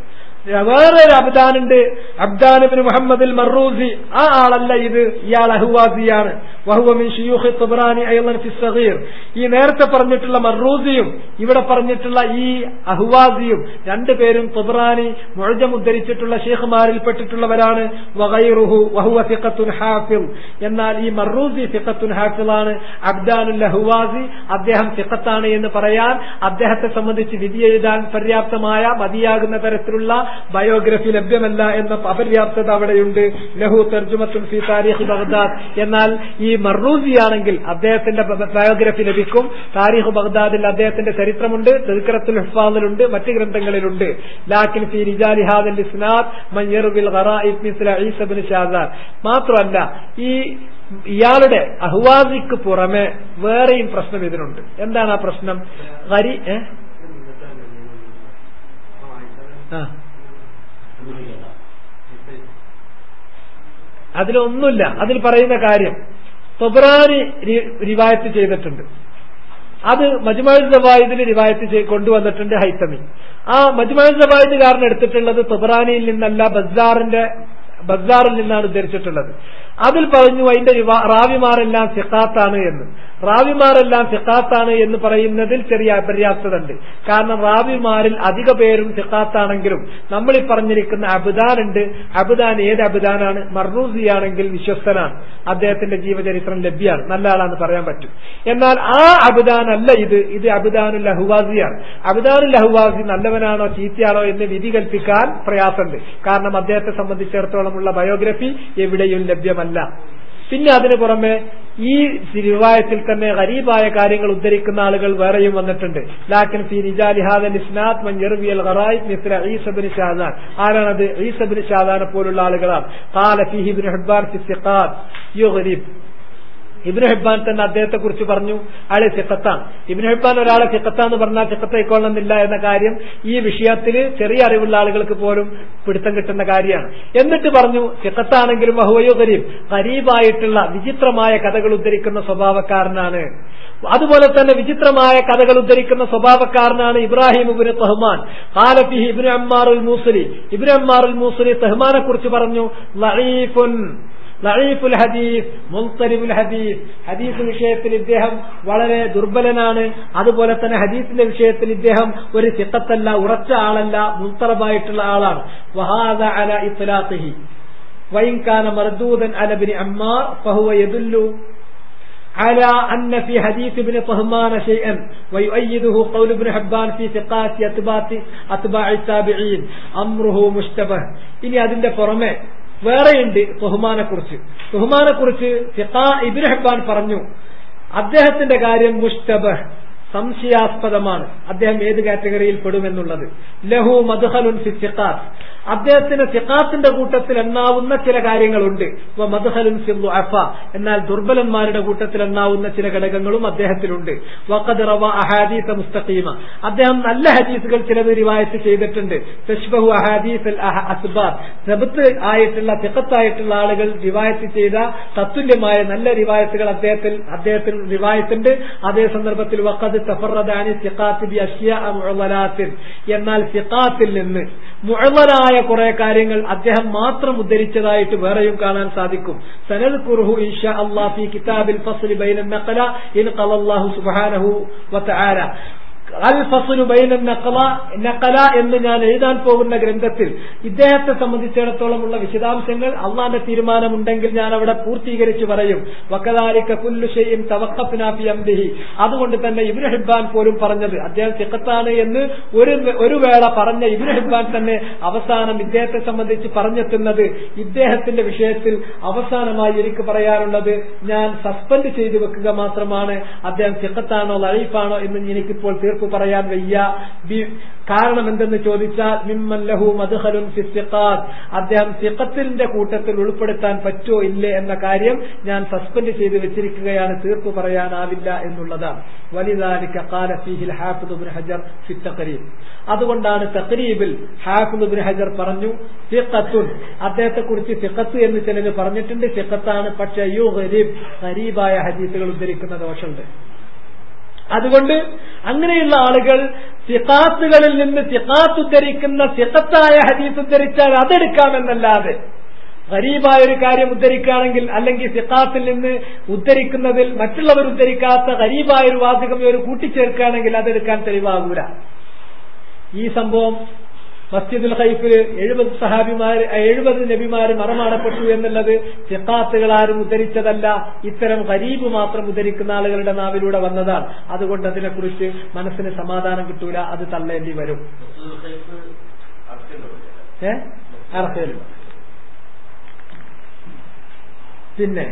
വേറൊരു അബ്ദാനുണ്ട് അബ്ദാനുബിന് മുഹമ്മദ് മറൂസി ആ ആളല്ല ഇത് ഇയാൾ അഹുവാസിയാണ് വഹുവമിൻ ഷിയൂഖ് തുബ്രാനി അയ്യൻ ഫി സഗീർ ഈ നേരത്തെ പറഞ്ഞിട്ടുള്ള മറൂസിയും ഇവിടെ പറഞ്ഞിട്ടുള്ള ഈ അഹുവാസിയും രണ്ടുപേരും തുബ്രാനി മുഴജം ഉദ്ധരിച്ചിട്ടുള്ള ഷെയ്ഖുമാരിൽ പെട്ടിട്ടുള്ളവരാണ് വഗൈറുഹു വഹുവ ഫിഖത്തുൻ ഹാഫിൽ എന്നാൽ ഈ മറൂസി ഫിഖത്തുൻ ഹാഫിലാണ് അബ്ദാനുൽ അഹുവാസി അദ്ദേഹം ഫിഖത്താണ് എന്ന് പറയാൻ അദ്ദേഹത്തെ സംബന്ധിച്ച് വിധി എഴുതാൻ പര്യാപ്തമായ മതിയാകുന്ന തരത്തിലുള്ള ബയോഗ്രഫി ലഭ്യമല്ല എന്ന അപര്യാപ്തത അവിടെയുണ്ട് ലഹു തർജുമത്തുൽ ഫി താരിഖ് ബഗ്ദാദ് എന്നാൽ ഈ മറൂസിയാണെങ്കിൽ അദ്ദേഹത്തിന്റെ ബ- ബയോഗ്രഫി ലഭിക്കും താരിഖ് ബഗ്ദാദിൽ അദ്ദേഹത്തിന്റെ ചരിത്രമുണ്ട് തെൽക്കറത്തുൽ ഹുഫാദിലുണ്ട് മറ്റ് ഗ്രന്ഥങ്ങളിലുണ്ട് ലാക്കിൻ ഫി റിജാലി ഹാദൽ ഇസ്നാദ് മൻ യർവിൽ ഖറായിബ് മിസ്ല ഈസ ഇബ്നു ഷാദാൻ മാത്രമല്ല ഈ ഇയാളുടെ അഹ്വാസിക്ക് പുറമെ വേറെയും പ്രശ്നം ഇതിനുണ്ട് എന്താണ് ആ പ്രശ്നം ഗരി ഏ? ആ അതിലൊന്നുമില്ല അതിൽ പറയുന്ന കാര്യം തൊബ്രാനി രി- റിവായത്ത് ചെയ്തിട്ടുണ്ട് അത് മജ്മൽ ജവായിദിൽ റിവായത്ത് ചെയ്ത് കൊണ്ടുവന്നിട്ടുണ്ട് ഹൈത്തമി ആ മജ്മൽ ജവായിദുകാരൻ എടുത്തിട്ടുള്ളത് തൊബ്രാനിയിൽ നിന്നല്ല ബസാറിന്റെ ബസാറിൽ നിന്നാണ് ഉദ്ധരിച്ചിട്ടുള്ളത് അതിൽ പറഞ്ഞു അതിന്റെ റിവാ- റാവിമാരെല്ലാം സിഖാത്താണ് എന്ന് റാവിമാരെല്ലാം സിഖാത്താണ് എന്ന് പറയുന്നതിൽ ചെറിയ അപര്യാപ്തത ഉണ്ട് കാരണം റാവിമാരിൽ അധിക പേരും സിഖാത്താണെങ്കിലും നമ്മൾ ഈ പറഞ്ഞിരിക്കുന്ന അബുദാൻ ഉണ്ട് അബുദാൻ ഏത് അബുദാനാണ് മർറൂസിയാണെങ്കിൽ വിശ്വസ്തനാണ് അദ്ദേഹത്തിന്റെ ജീവചരിത്രം ലഭ്യമാണ് നല്ല ആളാന്ന് പറയാൻ പറ്റും എന്നാൽ ആ അബുദാൻ അല്ല ഇത് ഇത് അബുദാനുൽ അഹുവാസിയാണ് അബുദാനുൽ അഹുവാസി നല്ലവനാണോ ചീത്തയാണോ എന്ന് വിധി കൽപ്പിക്കാൻ പ്രയാസമുണ്ട് കാരണം അദ്ദേഹത്തെ സംബന്ധിച്ചിടത്തോളമുള്ള ബയോഗ്രഫി എവിടെയും ലഭ്യമല്ല പിന്നെ അതിനു പുറമെ ഈ റിവായത്തിൽ തന്നെ ഗരീബായ കാര്യങ്ങൾ ഉദ്ധരിക്കുന്ന ആളുകൾ വേറെയും വന്നിട്ടുണ്ട് ലാക്കിൻ ഫി റിജാലി ഹാദൽ ഇസ്നാദ് മൻ യർവിയൽ ഖറായിബ് മിസ്ല ഈസബിൻ ഷാദാൻ ആരാണത് ഈസബിൻ ഷാദാനെ പോലുള്ള ആളുകളാണ് ഖാല ഫീഹി ഇബ്നു ഹിബ്ബാൻ ഫി സിഖാത്ത് യുഗ്രിബ് ഇബ്നു ഹിബ്ബാൻ തന്നെ അദ്ദേഹത്തെ കുറിച്ച് പറഞ്ഞു അയാളെ സിഖത്താണ് ഇബ്നു ഹിബ്ബാൻ ഒരാളെ സിഖത്താന്ന് പറഞ്ഞാൽ സിഖത്തായിക്കൊള്ളുന്നില്ല എന്ന കാര്യം ഈ വിഷയത്തിൽ ചെറിയ അറിവുള്ള ആളുകൾക്ക് പോലും പിടുത്തം കിട്ടുന്ന കാര്യമാണ് എന്നിട്ട് പറഞ്ഞു സിഖത്താണെങ്കിലും ബഹുവയോ കരീം കരീബായിട്ടുള്ള വിചിത്രമായ കഥകൾ ഉദ്ധരിക്കുന്ന സ്വഭാവക്കാരനാണ് അതുപോലെ തന്നെ വിചിത്രമായ കഥകൾ ഉദ്ധരിക്കുന്ന സ്വഭാവക്കാരനാണ് ഇബ്രാഹിം ഇബിന് തഹ്മാൻ ഹാലഫിഹി ഇബിന് അമ്മാറുൽ മൂസലി ഇബിന് അമ്മാറുൽ മൂസലി തഹ്മാനെ കുറിച്ച് പറഞ്ഞു ലഈഫുൻ ലഈഫുൽ ഹദീസ് മുൻതരിബുൽ ഹദീസ് ഹദീസ് വിഷയത്തിൽ ഇദ്ദേഹം വളരെ ദുർബലനാണ് അതുപോലെ തന്നെ ഹദീസിന്റെ വിഷയത്തിൽ ഇദ്ദേഹം ഒരു ചിത്തത്തല്ല ഉറച്ച ആളല്ല മുൻതറബായിട്ടുള്ള ആളാണ് വഹാദ അല ഇത്ലാഖിഹി وإن كان مردودا على ابن عمار فهو يدل على أن في حديث ابن طهمان شيئا ويؤيده قول ابن حبان في ثقات أتباع أتباع التابعين أمره مشتبه ഇനി അതിന്റെ പുറമെ വേറെയുണ്ട് തുഹമാനെ കുറിച്ച് തുഹമാനെ കുറിച്ച് ഇബിൻ ഹബ്ബാൻ പറഞ്ഞു അദ്ദേഹത്തിന്റെ കാര്യം മുഷ്തബഹ് സംശയാസ്പദമാണ് അദ്ദേഹം ഏത് കാറ്റഗറിയിൽ പെടുമെന്നുള്ളത് ലഹു മധുഹലുൻ ഫി സിഖാത്ത് അദ്ദേഹത്തിന് സിഖാത്തിന്റെ കൂട്ടത്തിൽ എണ്ണാവുന്ന ചില കാര്യങ്ങളുണ്ട് വ മധുഹലുൻ ഫി ദുഅഫ എന്നാൽ ദുർബലന്മാരുടെ കൂട്ടത്തിൽ എണ്ണാവുന്ന ചില ഘടകങ്ങളും അദ്ദേഹത്തിലുണ്ട് വഖദ് റവ അഹാദീസ മുസ്തഖീമ അദ്ദേഹം നല്ല ഹദീസുകൾ ചിലത് റിവായത്ത് ചെയ്തിട്ടുണ്ട് തഷ്ബഹു അഹാദീസ് അൽ അഹ- അസ്ബാബ് സബത്ത് ആയിട്ടുള്ള സിഖത്തായിട്ടുള്ള ആളുകൾ റിവായത്ത് ചെയ്ത തത്തുല്യമായ നല്ല റിവായത്തുകൾ അദ്ദേഹത്തിൽ അദ്ദേഹത്തിൽ റിവായത്തുണ്ട് അതേ സന്ദർഭത്തിൽ വഖദ് തഫറദാനി സിഖാത്ത് ബി അഷ്യാ മുഅളലാത്തിൻ എന്നാൽ സിഖാത്തിൽ നിന്ന് മുഅളലായ കുറെ കാര്യങ്ങൾ അദ്ദേഹം മാത്രം ഉദ്ധരിച്ചതായിട്ട് വേറെയും കാണാൻ സാധിക്കും സനൽ കുർഹു ഇൻഷാ അല്ലാഹ് ഫി കിതാബിൽ ഫസ്ൽ ബൈന നഖല ഇൻ ഖലല്ലാഹു സുബ്ഹാനഹു വതആല അൽ ഫസുലു ബൈന നഖല നഖല എന്ന് ഞാൻ എഴുതാൻ പോകുന്ന ഗ്രന്ഥത്തിൽ ഇദ്ദേഹത്തെ സംബന്ധിച്ചിടത്തോളമുള്ള വിശദാംശങ്ങൾ അള്ളാന്റെ തീരുമാനമുണ്ടെങ്കിൽ ഞാൻ അവിടെ പൂർത്തീകരിച്ചു പറയും വക്കതാരിക്ക കുല്ലു ഷെയ്യും തവക്കഫിനാഫി അംദിഹി അതുകൊണ്ട് തന്നെ ഇബ്നു ഹിബ്ബാൻ പോലും പറഞ്ഞത് അദ്ദേഹം സിഖത്താണ് എന്ന് ഒരു ഒരു വേള പറഞ്ഞ ഇബ്നു ഹിബ്ബാൻ തന്നെ അവസാനം ഇദ്ദേഹത്തെ സംബന്ധിച്ച് പറഞ്ഞെത്തുന്നത് ഇദ്ദേഹത്തിന്റെ വിഷയത്തിൽ അവസാനമായി എനിക്ക് പറയാനുള്ളത് ഞാൻ സസ്പെൻഡ് ചെയ്തു വെക്കുക മാത്രമാണ് അദ്ദേഹം സിഖത്താണോ ലൈഫാണോ എന്ന് എനിക്കിപ്പോൾ തീർപ്പ് പറയാൻ വയ്യ ബി- കാരണം എന്തെന്ന് ചോദിച്ചാൽ മിമ്മൻ ലഹു മദ്ഹലുൻ ഫി സിഖാത്ത് അദ്ദേഹം സിഖത്തിന്റെ കൂട്ടത്തിൽ ഉൾപ്പെടുത്താൻ പറ്റോ ഇല്ലേ എന്ന കാര്യം ഞാൻ സസ്പെൻഡ് ചെയ്ത് വെച്ചിരിക്കുകയാണ് തീർപ്പ് പറയാനാവില്ല എന്നുള്ളതാണ് വലിദാലിക ഖാല ഫീഹിൽ ഹാഫിദ് ഇബ്നു ഹജർ ഫി തഖരീബ് അതുകൊണ്ടാണ് തഖരീബിൽ ഹാഫിദ് ഇബ്നു ഹജർ പറഞ്ഞു സിഖത്തുൻ അദ്ദേഹത്തെ കുറിച്ച് സിഖത്ത് എന്ന് ചിലര് പറഞ്ഞിട്ടുണ്ട് സിഖത്താണ് പക്ഷേ യു ഗരീബ് ഗരീബായ ഹദീസുകൾ ഉദ്ധരിക്കുന്ന ദോഷമുണ്ട് അതുകൊണ്ട് അങ്ങനെയുള്ള ആളുകൾ സിഖാത്തുകളിൽ നിന്ന് സിഖാത്ത് ഉദ്ധരിക്കുന്ന സിഖത്തായ ഹദീസ് ഉദ്ധരിച്ചാൽ അതെടുക്കാമെന്നല്ലാതെ ഗരീബായ ഒരു കാര്യം ഉദ്ധരിക്കുകയാണെങ്കിൽ അല്ലെങ്കിൽ സിഖാത്തിൽ നിന്ന് ഉദ്ധരിക്കുന്നതിൽ മറ്റുള്ളവർ ഉദ്ധരിക്കാത്ത ഗരീബായ ഒരു വാചകം ഇവർ കൂട്ടിച്ചേർക്കുകയാണെങ്കിൽ അതെടുക്കാൻ തെളിവാകൂല ഈ സംഭവം മസ്ജിദുൽ ഹൈഫില് എഴുപത് സഹാബിമാർ എഴുപത് നബിമാര് മറമാടപ്പെട്ടു എന്നുള്ളത് സിഖാത്തുകൾ ആരും ഉദ്ധരിച്ചതല്ല ഇത്തരം ഗരീബ് മാത്രം ഉദ്ധരിക്കുന്ന ആളുകളുടെ നാവിലൂടെ വന്നതാണ് അതുകൊണ്ട് അതിനെക്കുറിച്ച് മനസ്സിന് സമാധാനം കിട്ടൂല അത് തള്ളേണ്ടി വരും ഏ അർഹയിലും പിന്നെ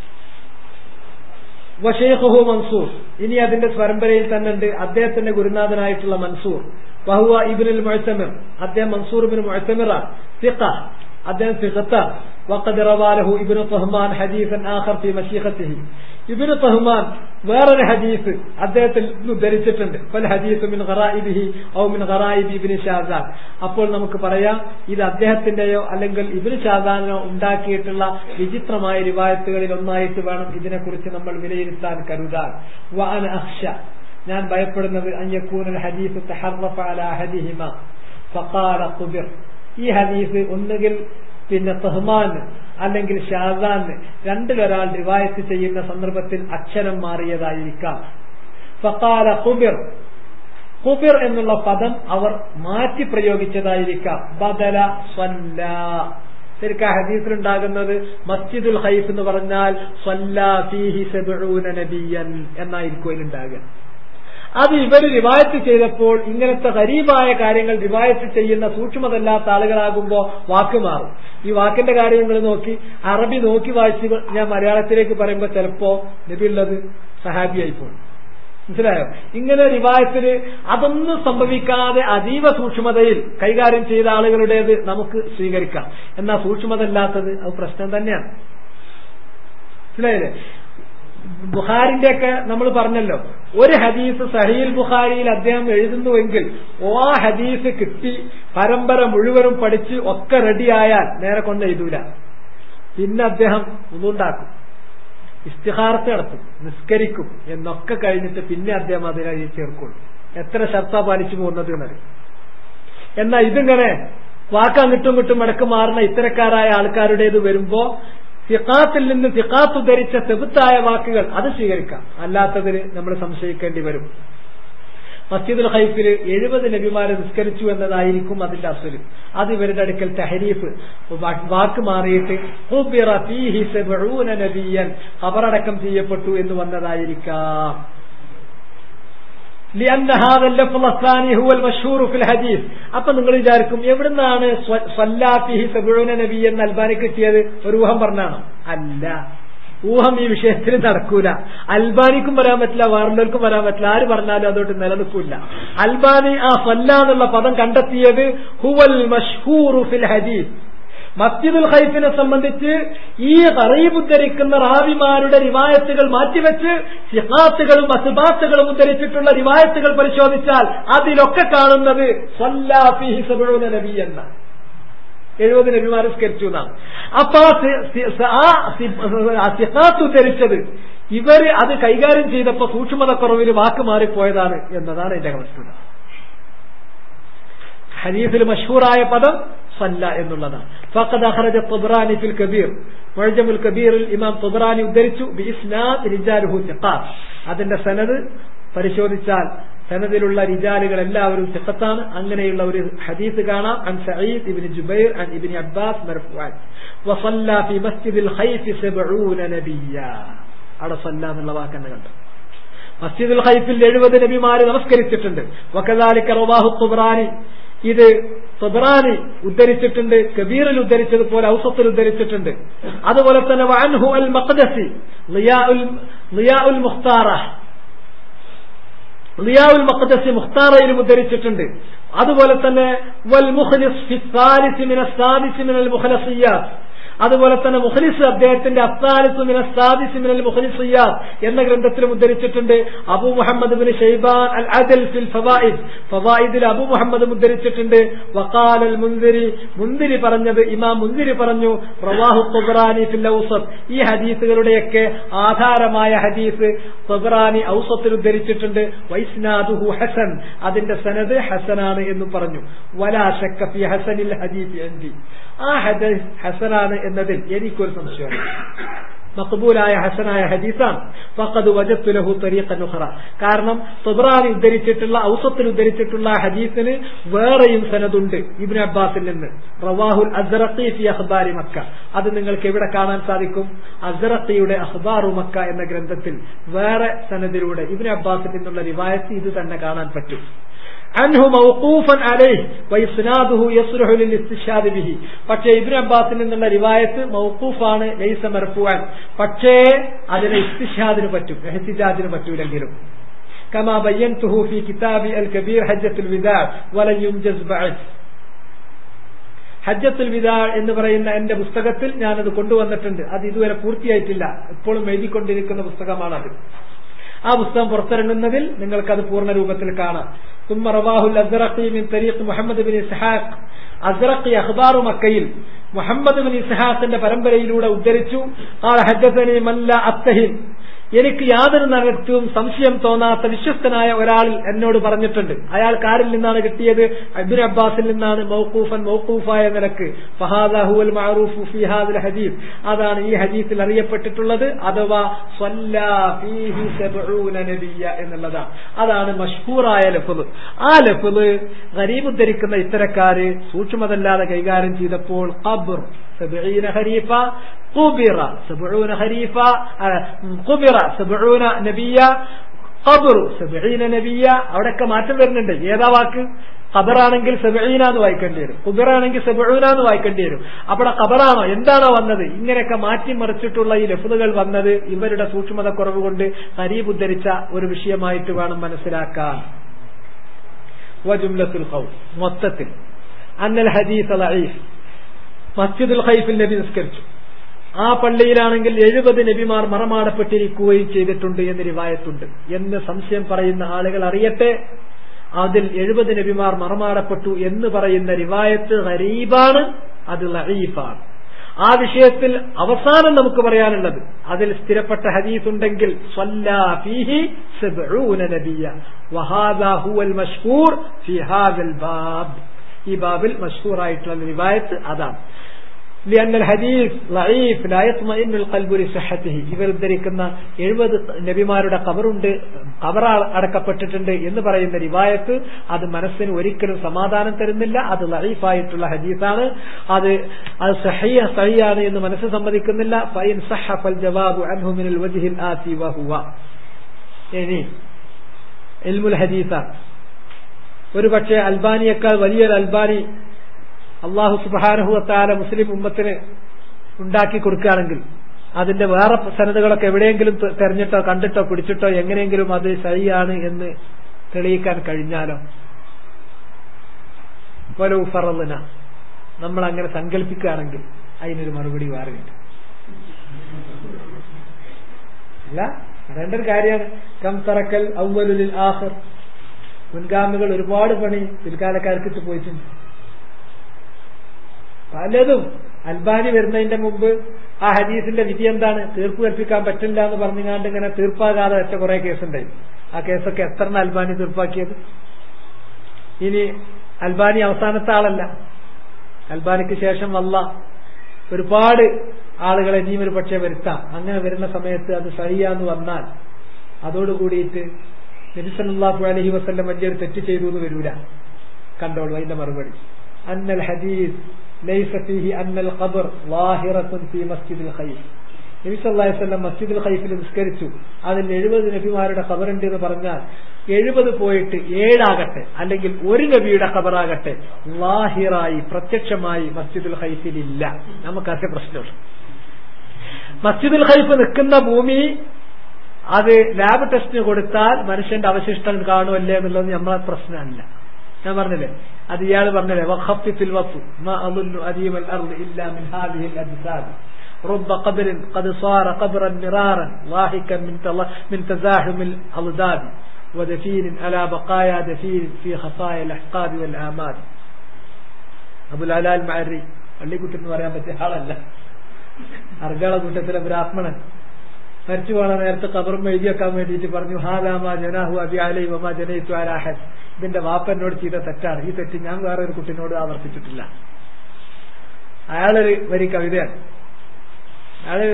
വഷേഖുഹു മൻസൂർ ഇനി അതിന്റെ പരമ്പരയിൽ തന്നെ ഉണ്ട് അദ്ദേഹത്തിന്റെ ഗുരുനാഥനായിട്ടുള്ള മൻസൂർ വഹുവ ഇബിനുൽ മുഴത്തമിർ അദ്ദേഹം മൻസൂർ ഇബിൻ മുഴത്തമിറാണ് സിഖ അദ്ദേഹം സിഖത്ത وقد روى له ابن طهمان حديثا آخر في مشيخته ابن طهمان വേറൊരു ഹദീസ് അദ്ദേഹത്തിൽ ഉദ്ധരിച്ചിട്ടുണ്ട് പല ഹദീസ് മിൻ ഖറായിബിഹി ഔ മിൻ ഖറായിബി ഇബ്നു ഷാസാൻ അപ്പോൾ നമുക്ക് പറയാം ഇത് അദ്ദേഹത്തിന്റെയോ അല്ലെങ്കിൽ ഇബ്നു ഷാസാനോ ഉണ്ടാക്കിയിട്ടുള്ള വിചിത്രമായ റിവായത്തുകളിൽ ഒന്നായിട്ട് വേണം ഇതിനെക്കുറിച്ച് നമ്മൾ വിലയിരുത്താൻ കരുതാൻ വഅന അഖ്ഷ ഞാൻ ഭയപ്പെടുന്നത് അയ്യക്കൂനൽ ഹദീസ് തഹറഫ അല അഹദിഹിമ ഫഖാല ഖുബിർ ഈ ഹദീസ് ഒന്നുകിൽ പിന്നെ തഹ്മാൻ അല്ലെങ്കിൽ ഷാസാന് രണ്ടിലൊരാൾ റിവായത്ത് ചെയ്യുന്ന സന്ദർഭത്തിൽ അക്ഷരം മാറിയതായിരിക്കാം ഫഖാല ഖുബിർ ഖുബിർ എന്നുള്ള പദം അവർ മാറ്റി പ്രയോഗിച്ചതായിരിക്കാം ബദല സ്വല്ല ശരിക്കും ഹദീസിലുണ്ടാകുന്നത് മസ്ജിദുൽ ഹൈഫ് എന്ന് പറഞ്ഞാൽ സ്വല്ലാ ഫീഹി സബ്ഊന നബിയൻ എന്നായിരിക്കും അതിലുണ്ടാകുക അത് ഇവർ റിവായത്ത് ചെയ്തപ്പോൾ ഇങ്ങനത്തെ ഗരീബായ കാര്യങ്ങൾ റിവായത്ത് ചെയ്യുന്ന സൂക്ഷ്മതല്ലാത്ത ആളുകളാകുമ്പോൾ വാക്ക് മാറും ഈ വാക്കിന്റെ കാര്യം നിങ്ങൾ നോക്കി അറബി നോക്കി വായിച്ച് ഞാൻ മലയാളത്തിലേക്ക് പറയുമ്പോൾ ചിലപ്പോ നബിയുള്ളത് സഹാബിയായി പോകും മനസ്സിലായോ ഇങ്ങനെ റിവായത്തിന് അതൊന്നും സംഭവിക്കാതെ അതീവ സൂക്ഷ്മതയിൽ കൈകാര്യം ചെയ്ത ആളുകളുടേത് നമുക്ക് സ്വീകരിക്കാം എന്നാൽ സൂക്ഷ്മതല്ലാത്തത് അത് പ്രശ്നം തന്നെയാണ് മനസ്സിലായില്ലേ ബുഹാരിന്റെ ഒക്കെ നമ്മൾ പറഞ്ഞല്ലോ ഒരു ഹദീസ് സഹീൽ ബുഖാരിയിൽ അദ്ദേഹം എഴുതുന്നുവെങ്കിൽ ഓ ആ ഹദീസ് കിട്ടി പരമ്പര മുഴുവനും പഠിച്ച് ഒക്കെ റെഡിയായാൽ നേരെ കൊണ്ട് എഴുതൂല പിന്നെ അദ്ദേഹം ഒന്നുണ്ടാക്കും ഇസ്തിഹാർത്ത് നടത്തും നിസ്കരിക്കും എന്നൊക്കെ കഴിഞ്ഞിട്ട് പിന്നെ അദ്ദേഹം അതിനെ ചേർക്കുള്ളൂ എത്ര ശർത്ത പാലിച്ചു പോകുന്നത് എന്നത് എന്നാൽ ഇതിങ്ങനെ വാക്കങ്ങിട്ടും കിട്ടും ഇടക്ക് മാറുന്ന ഇത്തരക്കാരായ ആൾക്കാരുടേത് വരുമ്പോ ഫിഖാത്തിൽ നിന്ന് ഫിഖാത്ത് ധരിച്ച തെബുത്തായ വാക്കുകൾ അത് സ്വീകരിക്കാം അല്ലാത്തതിന് നമ്മൾ സംശയിക്കേണ്ടി വരും മസ്ജിദുൽ ഹൈഫിൽ എഴുപത് നബിമാരെ നിസ്കരിച്ചു എന്നതായിരിക്കും അതിന്റെ അസുല് അത് ഇവരുടെ അടുക്കൽ തഹരീഫ് വാക്ക് മാറിയിട്ട് നബിയൻ ഖബറടക്കം ചെയ്യപ്പെട്ടു എന്ന് വന്നതായിരിക്കാം لأن هذا اللفظ الثاني هو المشهور في الحديث അപ്പൊ നിങ്ങൾ വിചാരിക്കും എവിടുന്നാണ് സ്വല്ലാഫിഹി സബുന നബി എന്ന് അൽബാനി കിട്ടിയത് ഒരു ഊഹം പറഞ്ഞാണോ അല്ല ഊഹം ഈ വിഷയത്തിൽ നടക്കൂല അൽബാനിക്കും വരാൻ പറ്റില്ല വേറെല്ലാവർക്കും വരാൻ പറ്റില്ല ആര് പറഞ്ഞാലും അതോട്ട് നിലനിൽക്കില്ല അൽബാനി ആ സല്ല എന്നുള്ള പദം കണ്ടെത്തിയത് ഹുവൽ മഷ്ഹൂറു ഫിൽ ഹദീസ് മസ്ജിദുൽ ഹൈഫിനെ സംബന്ധിച്ച് ഈ കറീബ് ഉദ്ധരിക്കുന്ന റാവിമാരുടെ റിവായത്തുകൾ മാറ്റിവെച്ച് സിഹാത്തുകളും അസുബാത്തുകളും ഉദ്ധരിച്ചിട്ടുള്ള റിവായത്തുകൾ പരിശോധിച്ചാൽ അതിലൊക്കെ കാണുന്നത് നബി എന്ന എഴുപത് നബിമാർ സ്കരിച്ചു എന്നാണ് അപ്പൊ ആ സിഹാത്ത് ഉദ്ധരിച്ചത് ഇവര് അത് കൈകാര്യം ചെയ്തപ്പോ സൂക്ഷ്മതക്കുറവിൽ വാക്ക് മാറിപ്പോയതാണ് എന്നതാണ് എന്റെ വസ്തുത ഹദീസിൽ മഷൂറായ പദം സല്ല എന്നുള്ളതാണ് ഫഖദ് അഖറജ ത്വബ്രാനി ഫിൽ കബീർ മുഅ്ജമുൽ കബീറിൽ ഇമാം ത്വബ്രാനി ഉദ്ധരിച്ചു ബിഇസ്നാദ് റിജാലുഹു സിഖാത്ത് അതിന്റെ സനദ് പരിശോധിച്ചാൽ സനദിലുള്ള റിജാലുകൾ എല്ലാവരും സിഖത്താണ് അങ്ങനെയുള്ള ഒരു ഹദീസ് കാണാം അൻ സഈദ് ഇബ്നു ജുബൈർ അൻ ഇബ്നു അബ്ബാസ് മർഫുഅൻ വസല്ല ഫി മസ്ജിദിൽ ഖൈഫ് 70 നബിയ അവിടെ സല്ല എന്നുള്ള വാക്കെന്നെ കണ്ടു മസ്ജിദുൽ ഖൈഫിൽ എഴുപത് നബിമാര് നമസ്കരിച്ചിട്ടുണ്ട് വക്കദാലിക റവാഹു ത്വബ്രാനി ഇത് തൊബ്രാനി ഉദ്ധരിച്ചിട്ടുണ്ട് കബീറിൽ ഉദ്ധരിച്ചതുപോലെ ഔസത്തിൽ ഉദ്ധരിച്ചിട്ടുണ്ട് അതുപോലെ തന്നെ വാൻഹു അൽ മഖദസി ലിയാഉൽ മുഖ്താറ ലിയാഉൽ മഖദസി മുഖ്താറയിലും ഉദ്ധരിച്ചിട്ടുണ്ട് അതുപോലെ തന്നെ വൽ മുഖ്ലിസ് ഫി സാലിസ് മിന സാദിസ് മിനൽ മുഖ്ലസിയാത്ത് അതുപോലെ തന്നെ മുഖലിസ് അദ്ദേഹത്തിന്റെ അഫ്സാലിസു മിന സാദിസു മിനൽ മുഖലിസിയാത്ത് എന്ന ഗ്രന്ഥത്തിലും ഉദ്ധരിച്ചിട്ടുണ്ട് അബു മുഹമ്മദ് ബിൻ ഷെയ്ബാൻ അൽ അദൽ ഫിൽ ഫവായിദ് ഫവായിദിൽ അബു മുഹമ്മദ് ഉദ്ധരിച്ചിട്ടുണ്ട് വഖാൽ അൽ മുന്തിരി മുന്തിരി പറഞ്ഞത് ഇമാം മുന്തിരി പറഞ്ഞു റവാഹു ഖുബ്റാനി ഫിൽ ഔസത്ത് ഈ ഹദീസുകളുടെയൊക്കെ ആധാരമായ ഹദീസ് ഖുബ്റാനി ഔസത്തിൽ ഉദ്ധരിച്ചിട്ടുണ്ട് വൈസ്നാദുഹു ഹസൻ അതിന്റെ സനദ് ഹസനാണ് എന്ന് പറഞ്ഞു വലാ ശക്ക ഫി ഹസനിൽ ഹദീസ് എൻഡി ആ ഹദീസ് ഹസനാണ് എന്നതിൽ എനിക്കൊരു സംശയമാണ് മക്ബൂലായ ഹസനായ ഹദീസാണ് ഫഖദ് വജത്തു ലഹു തരീഖൻ ഉഖറ കാരണം തുബ്രാനി ഉദ്ധരിച്ചിട്ടുള്ള ഔസത്തിൽ ഉദ്ധരിച്ചിട്ടുള്ള ആ ഹദീസിന് വേറെയും സനദുണ്ട് ഇബ്നു അബ്ബാസിൽ നിന്ന് റവാഹുൽ അസ്റഖി ഫി അഖ്ബാരി മക്ക അത് നിങ്ങൾക്ക് എവിടെ കാണാൻ സാധിക്കും അസ്റഖിയുടെ അഖ്ബാറു മക്ക എന്ന ഗ്രന്ഥത്തിൽ വേറെ സനദിലൂടെ ഇബ്നു അബ്ബാസിൽ നിന്നുള്ള റിവായത്ത് ഇത് തന്നെ കാണാൻ പറ്റും അൻഹു മൗഖൂഫൻ അലൈഹ് വൈസ്നാദുഹു യസ്ലുഹു ലിൽ ഇസ്തിഷാദ് ബിഹി പക്ഷേ ഇബ്നു അബ്ബാസിൽ നിന്നുള്ള റിവായത്ത് മൗഖൂഫാണ് ലൈസ മർഫൂഅൻ പക്ഷേ അതിന് ഇസ്തിഷാദിന് പറ്റും ഇഹ്തിജാജിന് പറ്റൂലെങ്കിലും كما بينته في كتابي الكبير حجة الوداع ولن ينجز بعد ഹജ്ജത്തുൽ വിദാ എന്ന് പറയുന്ന എന്റെ പുസ്തകത്തിൽ ഞാനത് കൊണ്ടുവന്നിട്ടുണ്ട് അത് ഇതുവരെ പൂർത്തിയായിട്ടില്ല ഇപ്പോഴും എഴുതിക്കൊണ്ടിരിക്കുന്ന പുസ്തകമാണത് ആ പുസ്തകം പുറത്തിറങ്ങുന്നതിൽ നിങ്ങൾക്കത് പൂർണ്ണ രൂപത്തിൽ കാണാം ثم رواه الأزرقي من طريق محمد بن إسحاق അസ്റഖി അഖ്ബാറു മക്കയിൽ മുഹമ്മദ് ബിൻ ഇസ്ഹാഖിന്റെ പരമ്പരയിലൂടെ ഉദ്ധരിച്ചു قال حدثني من لا أتهم എനിക്ക് യാതൊരു നരകത്വവും സംശയം തോന്നാത്ത വിശ്വസ്തനായ ഒരാൾ എന്നോട് പറഞ്ഞിട്ടുണ്ട് അയാൾക്ക് ആരിൽ നിന്നാണ് കിട്ടിയത് അബ്ദുൽ അബ്ബാസിൽ നിന്നാണ് മൗക്കൂഫൻ മൗക്കൂഫായ നിലക്ക് ഫഹാദുൽ മഅറൂഫു ഫി ഹാദിൽ ഹദീസ് അതാണ് ഈ ഹദീസിൽ അറിയപ്പെട്ടിട്ടുള്ളത് അഥവാ സ്വല്ലാ ഫീഹി സബ്ഊന നബിയ്യ എന്നുള്ളതാണ് അതാണ് മഷ്ഹൂറായ ലഫ്ള് ആ ലഫ്ള് ഗരീബ് ഉദ്ധരിക്കുന്ന ഇത്തരക്കാര് സൂക്ഷ്മതല്ലാതെ കൈകാര്യം ചെയ്തപ്പോൾ ഖബ്ർ സബ്ഈന ഖരീഫ قبر سبعون خريفا قبر سبعون نبيا ഖബറു സബീന നബിയ അവിടെയൊക്കെ മാറ്റം വരുന്നുണ്ട് ഏതാ വാക്ക് ഖബറാണെങ്കിൽ സബീന എന്ന് വായിക്കേണ്ടി വരും കുബറാണെങ്കിൽ സബൂന എന്ന് വായിക്കേണ്ടി വരും അവിടെ ഖബറാണോ എന്താണോ വന്നത് ഇങ്ങനെയൊക്കെ മാറ്റിമറിച്ചിട്ടുള്ള ഈ ലഫ്ലുകൾ വന്നത് ഇവരുടെ സൂക്ഷ്മത കുറവ് കൊണ്ട് ഹരീബ് ഉദ്ധരിച്ച ഒരു വിഷയമായിട്ട് വേണം മനസ്സിലാക്കാൻ വജുംലത്തുൽ ഖൗൽ മൊത്തത്തിൽ അന്നൽ ഹദീസ് ലഈഫ് മസ്ജിദുൽ ഖൈഫിൽ നബി നിസ്കരിച്ചു ആ പള്ളിയിലാണെങ്കിൽ എഴുപത് നബിമാർ മറമാടപ്പെട്ടിരിക്കുകയും ചെയ്തിട്ടുണ്ട് എന്ന് റിവായത്തുണ്ട് എന്ന് സംശയം പറയുന്ന ആളുകൾ അറിയട്ടെ അതിൽ എഴുപത് നബിമാർ മറമാടപ്പെട്ടു എന്ന് പറയുന്ന റിവായത്ത് ഗരീബാണ് അത് ലഈഫാണ് ആ വിഷയത്തിൽ അവസാനം നമുക്ക് പറയാനുള്ളത് അതിൽ സ്ഥിരപ്പെട്ട ഹദീസ് ഉണ്ടെങ്കിൽ സ്വല്ലാ ഫീഹി സബ്ഊന നബിയ വഹാദാ ഹുവൽ മഷ്ഹൂർ ഫി ഹാദൽ ബാബ് ഈ ബാബിൽ മഷ്ഹൂർ ആയിട്ടുള്ള റിവായത്ത് അതാണ് لأن الحديث ضعيف لا يطمئن القلب لصحته ഇവർ ഉദ്ധരിക്കുന്ന എഴുപത് നബിമാരുടെ കബറുണ്ട് കബർ അടക്കപ്പെട്ടിട്ടുണ്ട് എന്ന് പറയുന്ന റിവായത്ത് അത് മനസ്സിന് ഒരിക്കലും സമാധാനം തരുന്നില്ല അത് ലൈഫായിട്ടുള്ള ഹദീസാണ് അത് അത് സഹിയ സഹിയാണ് എന്ന് മനസ്സ് സമ്മതിക്കുന്നില്ല ഫൈൻ സഹഫൽ ജവാബു അൻഹു മിനൽ വജ്ഹിൽ ആതി വഹുവ ഇനി ഇൽമുൽ ഹദീസാണ് ഒരു പക്ഷേ അൽബാനിയേക്കാൾ വലിയൊരു അൽബാനി അള്ളാഹു സുബാനഹുവത്താല മുസ്ലിം ഉമ്മത്തിന് ഉണ്ടാക്കി കൊടുക്കുകയാണെങ്കിൽ അതിന്റെ വേറെ സനതകളൊക്കെ എവിടെയെങ്കിലും തെരഞ്ഞിട്ടോ കണ്ടിട്ടോ പിടിച്ചിട്ടോ എങ്ങനെയെങ്കിലും അത് ശരിയാണ് എന്ന് തെളിയിക്കാൻ കഴിഞ്ഞാലോ വലു ഫറലിന നമ്മൾ അങ്ങനെ സങ്കല്പിക്കുകയാണെങ്കിൽ അതിനൊരു മറുപടി വേറെയുണ്ട് അല്ല പറയേണ്ട ഒരു കാര്യമാണ് കം തറക്കൽ ഔവലുലിൽ ആഹർ മുൻഗാമികൾ ഒരുപാട് പണി പിൽക്കാലക്കാർക്ക് പോയിട്ടുണ്ട് പലതും അൽബാനി വരുന്നതിന്റെ മുമ്പ് ആ ഹദീസിന്റെ വിധി എന്താണ് തീർപ്പ് കൽപ്പിക്കാൻ പറ്റില്ല എന്ന് പറഞ്ഞുകൊണ്ട് ഇങ്ങനെ തീർപ്പാകാതെ വെച്ച കുറെ കേസുണ്ടായി ആ കേസൊക്കെ എത്ര അൽബാനി തീർപ്പാക്കിയത് ഇനി അൽബാനി അവസാനത്തെ ആളല്ല അൽബാനിക്ക് ശേഷം വല്ല ഒരുപാട് ആളുകളെ ഇനിയും ഒരു പക്ഷേ വരുത്താം അങ്ങനെ വരുന്ന സമയത്ത് അത് സഹിയാന്ന് വന്നാൽ അതോടുകൂടിയിട്ട് നബിസല്ലാഹു അലഹി വസ്ല്ലം വലിയൊരു തെറ്റ് ചെയ്തു എന്ന് വരൂല കണ്ടോളൂ അതിന്റെ മറുപടി അന്നൽ ഹദീസ് ليس فيه أن القبر ظاهرة في مسجد الخيف നബി സല്ലല്ലാഹു അലൈഹി വസല്ലം മസ്ജിദുൽ ഖൈഫിൽ നിസ്കരിച്ചു അതിൽ എഴുപത് നബിമാരുടെ ഖബറുണ്ട് എന്ന് പറഞ്ഞാൽ എഴുപത് പോയിട്ട് ഏഴാകട്ടെ അല്ലെങ്കിൽ ഒരു നബിയുടെ ഖബറാകട്ടെ ലാഹിറായി പ്രത്യക്ഷമായി മസ്ജിദുൽ ഖൈഫിൽ ഇല്ല നമുക്ക് അതേ പ്രശ്നമുള്ളൂ മസ്ജിദുൽ ഖൈഫ് നിൽക്കുന്ന ഭൂമി അത് ലാബ് ടെസ്റ്റിന് കൊടുത്താൽ മനുഷ്യന്റെ അവശിഷ്ടം കാണുമല്ലേ എന്നുള്ളത് നമ്മളെ പ്രശ്നമല്ല ഞാൻ പറഞ്ഞില്ലേ അത് ഇയാൾ പറഞ്ഞില്ലേ വഖഫിഫിൽ വഫു മാ അظن أديم الأرض إلا من هذه الأجساد رب قبر قد صار قبرا مرارا لاحقا من تل- من تزاحم الأضداد ودفين على بقايا دفين في خفايا الأحقاب والآمال അബുൽ അലാൽ മഅരി പള്ളിക്കുട്ടി എന്ന് പറയാൻ പറ്റിയ ആളല്ല അർഗള കൂട്ടത്തിലെ ബ്രാഹ്മണൻ മരിച്ചു പോണ നേരത്തെ കബറും എഴുതി വെക്കാൻ വേണ്ടിയിട്ട് പറഞ്ഞു ഹാദാമാ ജനാഹു അബി അലൈ വമാ ജനയിത്തു അലാഹൻ ഇതിന്റെ വാപ്പനോട് ചെയ്ത തെറ്റാണ് ഈ തെറ്റ് ഞാൻ വേറെ ഒരു കുട്ടിനോട് ആവർത്തിച്ചിട്ടില്ല അയാളൊരു വരി കവിതയാണ് അയാള്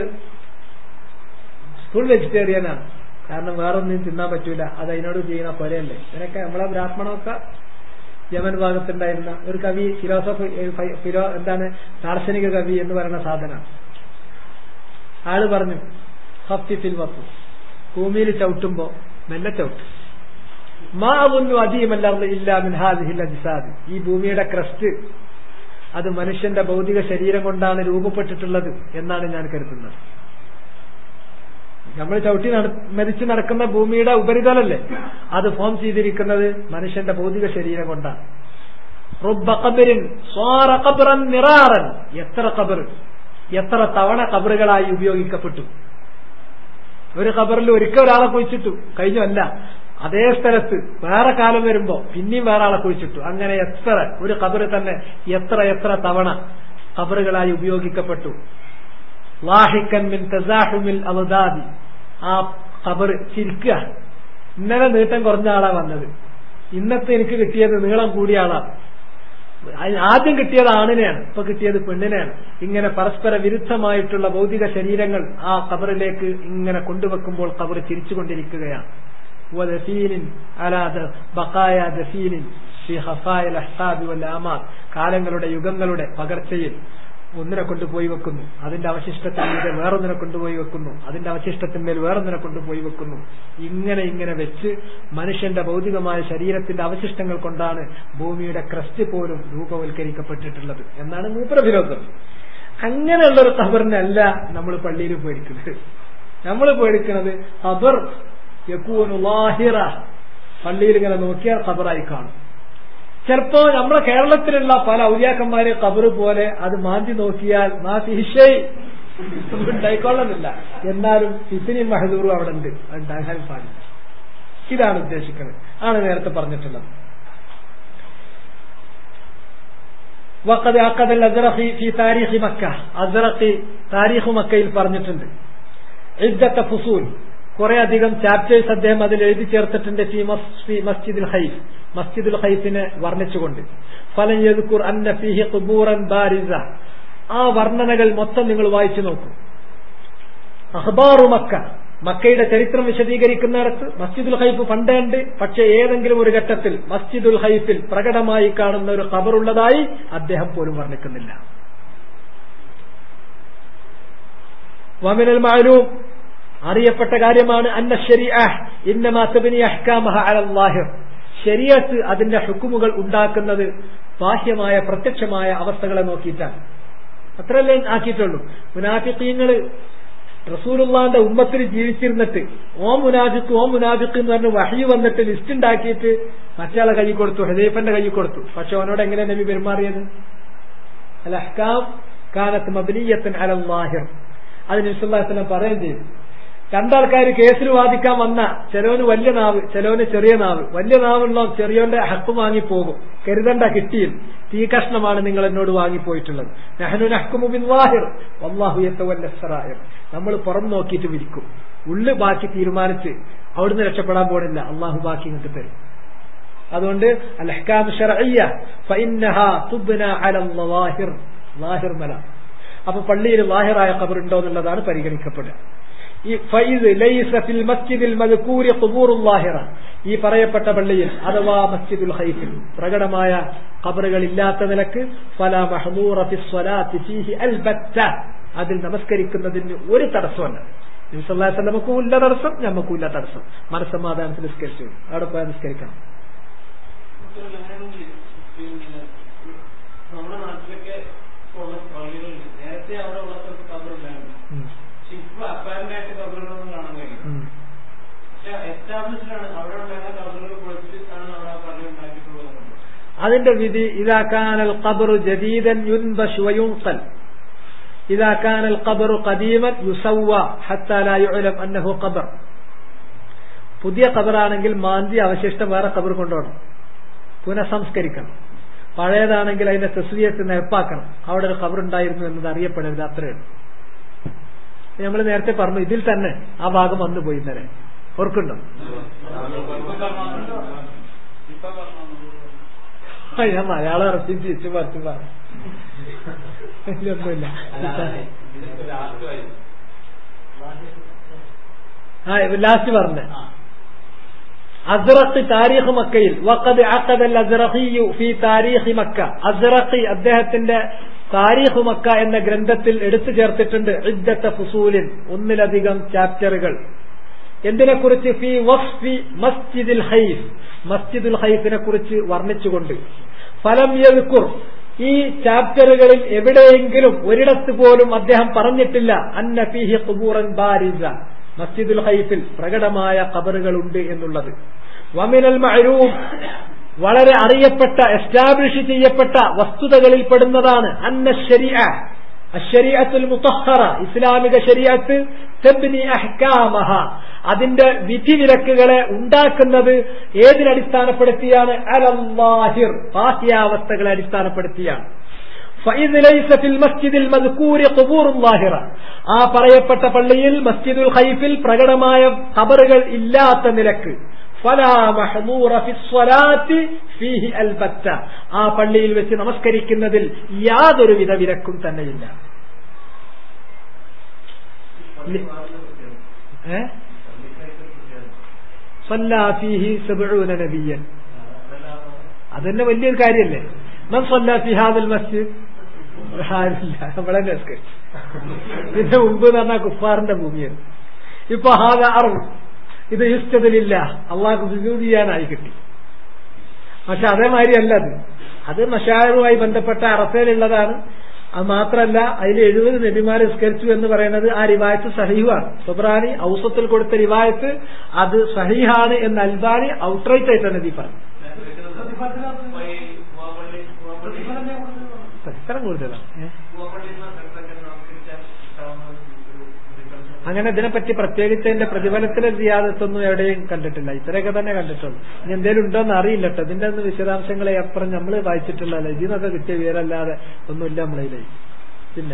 ഫുൾ വെജിറ്റേറിയനാണ് കാരണം വേറൊന്നും തിന്നാൻ പറ്റൂല അത് അതിനോട് ചെയ്യുന്ന കൊലയല്ലേ ഇതിനൊക്കെ നമ്മളെ ബ്രാഹ്മണമൊക്കെ യമൻ ഭാഗത്തുണ്ടായിരുന്ന ഒരു കവി ഫിലോസഫി ഫിലോ എന്താണ് ദാർശനിക കവി എന്ന് പറയുന്ന സാധനമാണ് ആള് പറഞ്ഞു ഹഫിഫിൽ വഫു ഭൂമിയിൽ ചവിട്ടുമ്പോ മെല്ലെ ചവിട്ടും മാവുന്നു അധികമല്ലാതെ ഇല്ല മിൻഹാദിഹിൽ അജിസാദ് ഈ ഭൂമിയുടെ ക്രസ്റ്റ് അത് മനുഷ്യന്റെ ഭൗതിക ശരീരം കൊണ്ടാണ് രൂപപ്പെട്ടിട്ടുള്ളത് എന്നാണ് ഞാൻ കരുതുന്നത് നമ്മൾ ചവിട്ടി നട മരിച്ചു നടക്കുന്ന ഭൂമിയുടെ ഉപരിതലല്ലേ അത് ഫോം ചെയ്തിരിക്കുന്നത് മനുഷ്യന്റെ ഭൗതിക ശരീരം കൊണ്ടാണ് റുബ്ബ ഖബറിൻ സ്വാറ ഖബ്റൻ നിറാറൻ എത്ര ഖബർ എത്ര തവണ ഖബറുകളായി ഉപയോഗിക്കപ്പെട്ടു ഒരു ഖബറിൽ ഒരിക്കൽ ഒരാളെ കുഴിച്ചിട്ടു കഴിഞ്ഞല്ല അതേ സ്ഥലത്ത് വേറെ കാലം വരുമ്പോ പിന്നെയും വേറെ ആളെ കുഴിച്ചിട്ടു അങ്ങനെ എത്ര ഒരു ഖബർ തന്നെ എത്ര എത്ര തവണ ഖബറുകളായി ഉപയോഗിക്കപ്പെട്ടു ലാഹിക്കൻ മിൻ തസാഹുമിൽ അവദാദി ആ ഖബർ ചിരിക്കുക ഇന്നലെ നീട്ടം കുറഞ്ഞ ആളാ വന്നത് ഇന്നത്തെ എനിക്ക് കിട്ടിയത് നീളം കൂടിയ ആളാണ് ആദ്യം കിട്ടിയത് ആണിനെയാണ് ഇപ്പൊ കിട്ടിയത് പെണ്ണിനെയാണ് ഇങ്ങനെ പരസ്പര വിരുദ്ധമായിട്ടുള്ള ഭൗതിക ശരീരങ്ങൾ ആ ഖബറിലേക്ക് ഇങ്ങനെ കൊണ്ടുവെക്കുമ്പോൾ ഖബർ ചിരിച്ചുകൊണ്ടിരിക്കുകയാണ് വദഫീനിൻ അലാ ദ- ബഖായ ദഫീനിൻ ഫി ഖഫായൽ അഹ്സാബി വൽ ആമാർ കാലങ്ങളുടെ യുഗങ്ങളുടെ പകർച്ചയിൽ ഒന്നിനെ കൊണ്ടുപോയി വെക്കുന്നു അതിന്റെ അവശിഷ്ടത്തിന്മേൽ വേറൊന്നിനെ കൊണ്ടുപോയി വെക്കുന്നു അതിന്റെ അവശിഷ്ടത്തിന്മേൽ വേറൊന്നിനെ കൊണ്ടുപോയി വെക്കുന്നു ഇങ്ങനെ ഇങ്ങനെ വെച്ച് മനുഷ്യന്റെ ഭൗതികമായ ശരീരത്തിന്റെ അവശിഷ്ടങ്ങൾ കൊണ്ടാണ് ഭൂമിയുടെ ക്രസ്റ്റ് പോലും രൂപവൽക്കരിക്കപ്പെട്ടിട്ടുള്ളത് എന്നാണ് മൂപ്പര ഫിലോസഫി അങ്ങനെയുള്ളൊരു ഖബറിനല്ല നമ്മൾ പള്ളിയിൽ പോയിരിക്കുന്നത് നമ്മൾ പോയിരിക്കുന്നത് ഖബർ യക്കൂനു ലാഹിറ പള്ളിയിൽ ഇങ്ങനെ നോക്കിയാൽ ഖബറായി കാണും ചിലപ്പോ നമ്മുടെ കേരളത്തിലുള്ള പല ഔലിയാക്കന്മാരെ കബറ് പോലെ അത് മാറ്റി നോക്കിയാൽ മാറ്റിഷേ ഉണ്ടായിക്കൊള്ളുന്നില്ല എന്നാലും ഇത്തിരി മഹദൂറും അവിടെ ഉണ്ട് അത് ഉണ്ടാകാൻ പാടില്ല ഇതാണ് ഉദ്ദേശിക്കുന്നത് ആണ് നേരത്തെ പറഞ്ഞിട്ടുള്ളത് വഖദ് അഖദൽ അസ്റഖി ഫി താരീഖി മക്ക അസ്റഖി താരീഖ് മക്കയിൽ പറഞ്ഞിട്ടുണ്ട് ഇദ്ദത്ത ഫുസൂൽ കുറെ അധികം ചാപ്റ്റേഴ്സ് അദ്ദേഹം അതിൽ എഴുതി ചേർത്തിട്ടുണ്ട് ഫി മസ്- ഫി മസ്ജിദുൽ ഹൈഫ് മസ്ജിദുൽ ഹൈഫിനെ വർണ്ണിച്ചുകൊണ്ട് ഫലം യദ്കുർ അന്ന ഫീഹി ഖുബൂറൻ ബാരിസ ആ വർണ്ണനകൾ മൊത്തം നിങ്ങൾ വായിച്ചു നോക്കൂ അഖ്ബാറു മക്ക മക്കയുടെ ചരിത്രം വിശദീകരിക്കുന്നിടത്ത് മസ്ജിദുൽ ഹൈഫ് പണ്ടേ ഉണ്ട് പക്ഷേ ഏതെങ്കിലും ഒരു ഘട്ടത്തിൽ മസ്ജിദുൽ ഹൈഫിൽ പ്രകടമായി കാണുന്ന ഒരു ഖബറുള്ളതായി അദ്ദേഹം പോലും വർണ്ണിക്കുന്നില്ല വമിനൽ മാലൂം അറിയപ്പെട്ട കാര്യമാണ് അന്ന ശരിഅ ഇന്നമാ തബ്നി അഹ്കാമഹ അലല്ലാഹിർ ശരീഅത്ത് അതിന്റെ ഹുക്കുമുകൾ ഉണ്ടാക്കുന്നത് ബാഹ്യമായ പ്രത്യക്ഷമായ അവസ്ഥകളെ നോക്കിയിട്ടാണ് അത്രയല്ലേ ആക്കിയിട്ടുള്ളൂ മുനാഫിക്കീങ്ങള് റസൂലുള്ളാന്റെ ഉമ്മത്തിൽ ജീവിച്ചിരുന്നിട്ട് ഓ മുനാഫിക്ക് ഓ മുനാഫിക്ക് എന്ന് പറഞ്ഞ് വഹി വന്നിട്ട് ലിസ്റ്റ് ഉണ്ടാക്കിയിട്ട് മറ്റയാളെ കൈ കൊടുത്തു ഹദീഫന്റെ കൈ കൊടുത്തു പക്ഷെ അവനോട് എങ്ങനെ നബി പെരുമാറിയത് അൽ അഹ്കാം കാനത്ത് മബനിയത്തൻ അലല്ലാഹിർ അത് നബിസ്വല്ലാസ്ലം പറയുകയും ചെയ്തു രണ്ടാൾക്കാർ കേസിൽ വാദിക്കാൻ വന്ന ചിലവന് വലിയ നാവ് ചിലവന് ചെറിയ നാവ് വലിയ നാവുള്ള ചെറിയോന്റെ ഹക്ക് വാങ്ങിപ്പോകും കരുതണ്ട കിട്ടിയിൽ തീ കഷ്ണമാണ് നിങ്ങൾ എന്നോട് വാങ്ങിപ്പോയിട്ടുള്ളത് നെഹനു നഹ്കുമുബിൻ വാഹിർ വല്ലാഹു യത്തവല്ല സറായർ നമ്മൾ പുറം നോക്കിയിട്ട് വിരിക്കും ഉള്ളു ബാക്കി തീരുമാനിച്ച് അവിടുന്ന് രക്ഷപ്പെടാൻ പോണില്ല അള്ളാഹു ബാക്കി നിങ്ങൾക്ക് തരും അതുകൊണ്ട് അൽഹ്കാം ഷർഇയ്യ ഫഇന്നഹാ തുബ്ന അലൽ ളവാഹിർ ലാഹിർ മല അപ്പൊ പള്ളിയിൽ ലാഹിറായ ഖബറുണ്ടോ എന്നുള്ളതാണ് പരിഗണിക്കപ്പെടുക ഈ ഫൈദ് ലൈസ ഫിൽ മസ്ജിദിൽ മദ്കൂരി ഖുബൂറുൽ ലാഹിറ ഈ പറയപ്പെട്ട പള്ളിയിൽ അഥവാ മസ്ജിദുൽ ഹൈഫിൽ പ്രകടമായ ഖബറുകൾ ഇല്ലാത്ത നിലക്ക് ഫല മഹ്ദൂറ ഫിസ് സ്വലാത്തി ഫീഹി അൽബത്ത അതിൽ നമസ്കരിക്കുന്നതിന് ഒരു തടസ്സമല്ല നബി സല്ലല്ലാഹു അലൈഹി വസല്ലമക്കും ഇല്ല തടസ്സം ഞമ്മക്കും ഇല്ല തടസ്സം മനസ്സമാധാനത്തിൽ നിസ്കരിച്ചു അവിടെ പോയാൽ നിസ്കരിക്കണം അങ്ങനെയാണെങ്കിൽ പിന്നെ നമ്മുടെ നാട്ടിലൊക്കെ ഉള്ള പള്ളികളുണ്ട് നേരത്തെ അവിടെ ഉള്ള സ്ഥലത്ത് കബറില്ലായിരുന്നു ഉം. പക്ഷെ ഇപ്പൊ അപ്പാരന്റ് ആയിട്ട് കബറുകളൊന്നും കാണാൻ കഴിയും ഉം. പക്ഷെ എസ്റ്റാബ്ലിഷ്ഡ് ആണ് അവിടെ ഉണ്ടായിരുന്ന കബറുകൾ പൊളിച്ച് ആണ് അവിടെ ആ പള്ളി ഉണ്ടാക്കിയിട്ടുള്ളത് അതിന്റെ വിധി ഇതാക്കാനൽ ഖബറു ജദീദൻ യുൻബഷ് വയുൻഖൽ ഇതാക്കാനൽ ഖബറു ഖദീമൻ യുസവ്വ ഹത്താ ലാ യുഅലം അന്നഹു ഖബർ പുതിയ ഖബറാണെങ്കിൽ മാന്തി അവശിഷ്ടം വേറെ ഖബർ കൊണ്ടുപോകണം പുനഃസംസ്കരിക്കണം പഴയതാണെങ്കിൽ അതിന്റെ തെസ്വിയത്ത് നിരപ്പാക്കണം അവിടെ ഒരു ഖബറുണ്ടായിരുന്നു എന്നത് അറിയപ്പെടരുത് അത്രയുള്ളൂ നമ്മൾ നേരത്തെ പറഞ്ഞു ഇതിൽ തന്നെ ആ ഭാഗം വന്നു പോയി ഇന്നലെ ഓർക്കുണ്ടോ ആ, ഞാൻ മലയാളം ഇറച്ചി തിരിച്ചു പറിച്ചു പറഞ്ഞു ഒന്നുമില്ല ആ ലാസ്റ്റ് പറഞ്ഞ അസ്റഖ് താരീഖ് മക്കയിൽ വഖദ് അഖദൽ അസ്റഖിയു ഫി താരീഖ് മക്ക അസ്റഖി അദ്ദേഹത്തിന്റെ താരീഖ് മക്ക എന്ന ഗ്രന്ഥത്തിൽ എടുത്തു ചേർത്തിട്ടുണ്ട് ഇദ്ദത്ത ഫുസൂലിൻ ഒന്നിലധികം ചാപ്റ്ററുകൾ എന്തിനെക്കുറിച്ച് ഫി വസ്ഫി മസ്ജിദുൽ ഹൈഫ് മസ്ജിദുൽ ഹൈഫിനെ കുറിച്ച് വർണ്ണിച്ചുകൊണ്ട് ഫലം യദ്കുർ ഈ ചാപ്റ്ററുകളിൽ എവിടെയെങ്കിലും ഒരിടത്ത് പോലും അദ്ദേഹം പറഞ്ഞിട്ടില്ല അന്ന ഫീഹി ഖുബൂറൻ ബാരിസ മസ്ജിദുൽ ഹൈഫിൽ പ്രകടമായ ഖബറുകളുണ്ട് എന്നുള്ളത് വമിനൽ മഅരൂഫ് വളരെ അറിയപ്പെട്ട എസ്റ്റാബ്ലിഷ് ചെയ്യപ്പെട്ട വസ്തുതകളിൽ പെടുന്നതാണ് അന്ന ശരിയ അശരിയത്തുൽ മുത്തഹറ ഇസ്ലാമിക ശരീഅത്ത് തബ്നി അഹ്കാമഹ അതിന്റെ വിധിവിലക്കുകളെ ഉണ്ടാക്കുന്നത് ഏതിനടിസ്ഥാനപ്പെടുത്തിയാണ് അലല്ലാഹിർ ബാഹ്യാവസ്ഥകളെ അടിസ്ഥാനപ്പെടുത്തിയാണ് فإذ ليس في المسجد المذكور قبور ظاهرة ആ പറയപ്പെട്ട പള്ളിയിൽ മസ്ജിദുൽ ഖൈഫിൽ പ്രകടമായ ഖബറുകൾ ഇല്ലാത്ത നിലക്ക് ഫലാ മഹ്ദൂറ ഫി സ്വലാത്തി ഫീഹി അൽബത്ത ആ പള്ളിയിൽ വെച്ച് നമസ്കരിക്കുന്നതിൽ യാതൊരു വിധ വിലക്കും തന്നെയില്ല ഏ صلى فيه سبعون نبيا അതന്നെ വലിയൊരു കാര്യല്ലേ മൻ صلى في هذا المسجد ആരില്ല നമ്മളെ നിസ്കരിച്ചു ഇതിന്റെ മുമ്പ് എന്ന് പറഞ്ഞാൽ കുഫാറിന്റെ ഭൂമിയാണ് ഇപ്പൊ ഹാദ അറു ഇത് ഇഷ്ടത്തിലില്ല അള്ളാഹ് സുജൂത് ചെയ്യാനായി കിട്ടി പക്ഷെ അതേമാതിരി അല്ല അത് അത് മഷാറുമായി ബന്ധപ്പെട്ട അറസയിലുള്ളതാണ് അത് മാത്രമല്ല അതിൽ എഴുപത് നബിമാരെ നിസ്കരിച്ചു എന്ന് പറയുന്നത് ആ റിവായത്ത് സഹീവാണ് സുബ്രാനി ഔസത്തിൽ കൊടുത്ത റിവായത്ത് അത് സഹീഹാണ് എന്ന് അൽബാനി ഔട്ട്റൈറ്റ് ആയിട്ട് നബി പറഞ്ഞു പ്രതിഫലം കൂടുതലാണ് ഏ? അങ്ങനെ ഇതിനെപ്പറ്റി പ്രത്യേകിച്ച് അതിന്റെ പ്രതിഫലത്തിലെ സിയാദത്തൊന്നും എവിടെയും കണ്ടിട്ടില്ല ഇത്രയൊക്കെ തന്നെ കണ്ടിട്ടുള്ളൂ ഇനി എന്തേലും ഉണ്ടോന്ന് അറിയില്ല കേട്ടോ ഇതിന്റെ ഒന്നും വിശദാംശങ്ങളെ അപ്പുറം നമ്മൾ വായിച്ചിട്ടുള്ളതല്ല ഇതിനൊക്കെ കിട്ടിയ വിവരമല്ലാതെ ഒന്നുമില്ല നമ്മളതിലേ പിന്നെ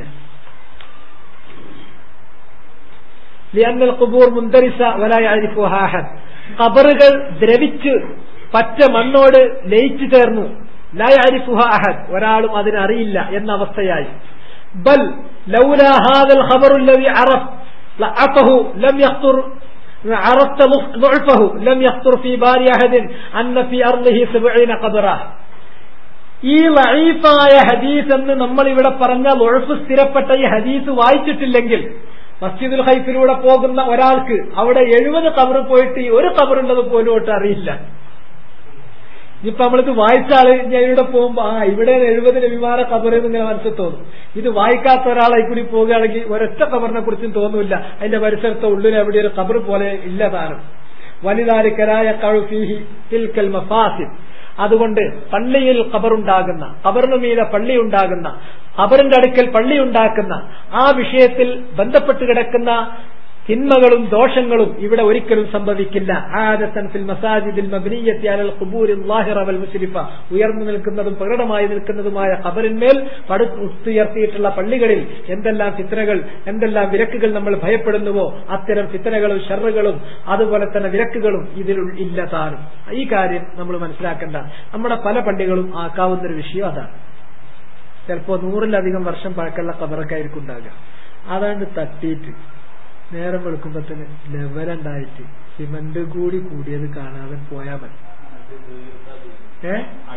لأن القبور مندرسة ولا يعرفها أحد ഖബറുകൾ ദ്രവിച്ച് പച്ച മണ്ണോട് ലയിച്ചു ചേർന്നു لا يعرفها أحد ഒരാളും അതിനറിയില്ല എന്ന അവസ്ഥയായി ബൽ لولا هذا الخبر الذي عرف لعطه لم يخطر عرفت ضعفه لم يخطر في بال أحد أن في أرضه سبعين قبرا ഈ ലഈഫായ ഹദീസ് എന്ന് നമ്മൾ ഇവിടെ പറഞ്ഞ ലൊഴഫ് സ്ഥിരപ്പെട്ട ഈ ഹദീസ് വായിച്ചിട്ടില്ലെങ്കിൽ മസ്ജിദുൽ ഹൈഫിലൂടെ പോകുന്ന ഒരാൾക്ക് അവിടെ എഴുപത് കബറ് പോയിട്ട് ഈ ഒരു കബറുള്ളത് പോലും ഒട്ട് അറിയില്ല ഇനിയിപ്പൊ നമ്മളിത് വായിച്ചാൽ ഞാൻ ഇവിടെ പോകുമ്പോ ആ ഇവിടെ എഴുപത് രവിമാരെ കബറെന്ന് ഇങ്ങനെ മനസ്സിൽ തോന്നും ഇത് വായിക്കാത്ത ഒരാളെ കൂടി പോവുകയാണെങ്കിൽ ഒരൊറ്റ കബറിനെ കുറിച്ചും തോന്നില്ല അതിന്റെ പരിസരത്ത് ഉള്ളിൽ എവിടെ ഒരു കബർ പോലെ ഇല്ല താനും വലുതാലിക്കരായ കഴുഫീഹി തിൽക്കൽ മഫാസിൽ അതുകൊണ്ട് പള്ളിയിൽ ഖബറുണ്ടാകുന്ന ഖബറിനു മീതെ പള്ളി ഉണ്ടാകുന്ന ഖബറിന്റെ അടുക്കൽ പള്ളി ഉണ്ടാക്കുന്ന ആ വിഷയത്തിൽ ബന്ധപ്പെട്ട് കിടക്കുന്ന തിന്മകളും ദോഷങ്ങളും ഇവിടെ ഒരിക്കലും സംഭവിക്കില്ല ആദത്തൻ ഫിൽ മസാജിദിൽ മബ്നിയത്തി അലൽ ഖുബൂരിൽ ലാഹിറ വൽ മുസ്രിഫ ഉയർന്നു നിൽക്കുന്നതും പ്രകടമായി നിൽക്കുന്നതുമായ ഖബറിന്മേൽ പടുത്തുയർത്തിയിട്ടുള്ള പള്ളികളിൽ എന്തെല്ലാം ഫിത്തനകൾ എന്തെല്ലാം വിലക്കുകൾ നമ്മൾ ഭയപ്പെടുന്നുവോ അത്തരം ഫിത്തനകളും ഷറുകളും അതുപോലെ തന്നെ വിലക്കുകളും ഇതിൽ ഇല്ല താനും ഈ കാര്യം നമ്മൾ മനസ്സിലാക്കേണ്ട നമ്മുടെ പല പള്ളികളും ആക്കാവുന്ന ഒരു വിഷയം അതാണ് ചിലപ്പോ നൂറിലധികം വർഷം പഴക്കമുള്ള ഖബറൊക്കെ ആയിരിക്കും ഉണ്ടാകുക അതാണ്ട് തട്ടിയിട്ട് നേരം വെളുക്കുമ്പത്തിന് ലെവലുണ്ടായിട്ട് സിമന്റ് കൂടി കൂടിയത് കാണാതെ പോയാ മതി ഏ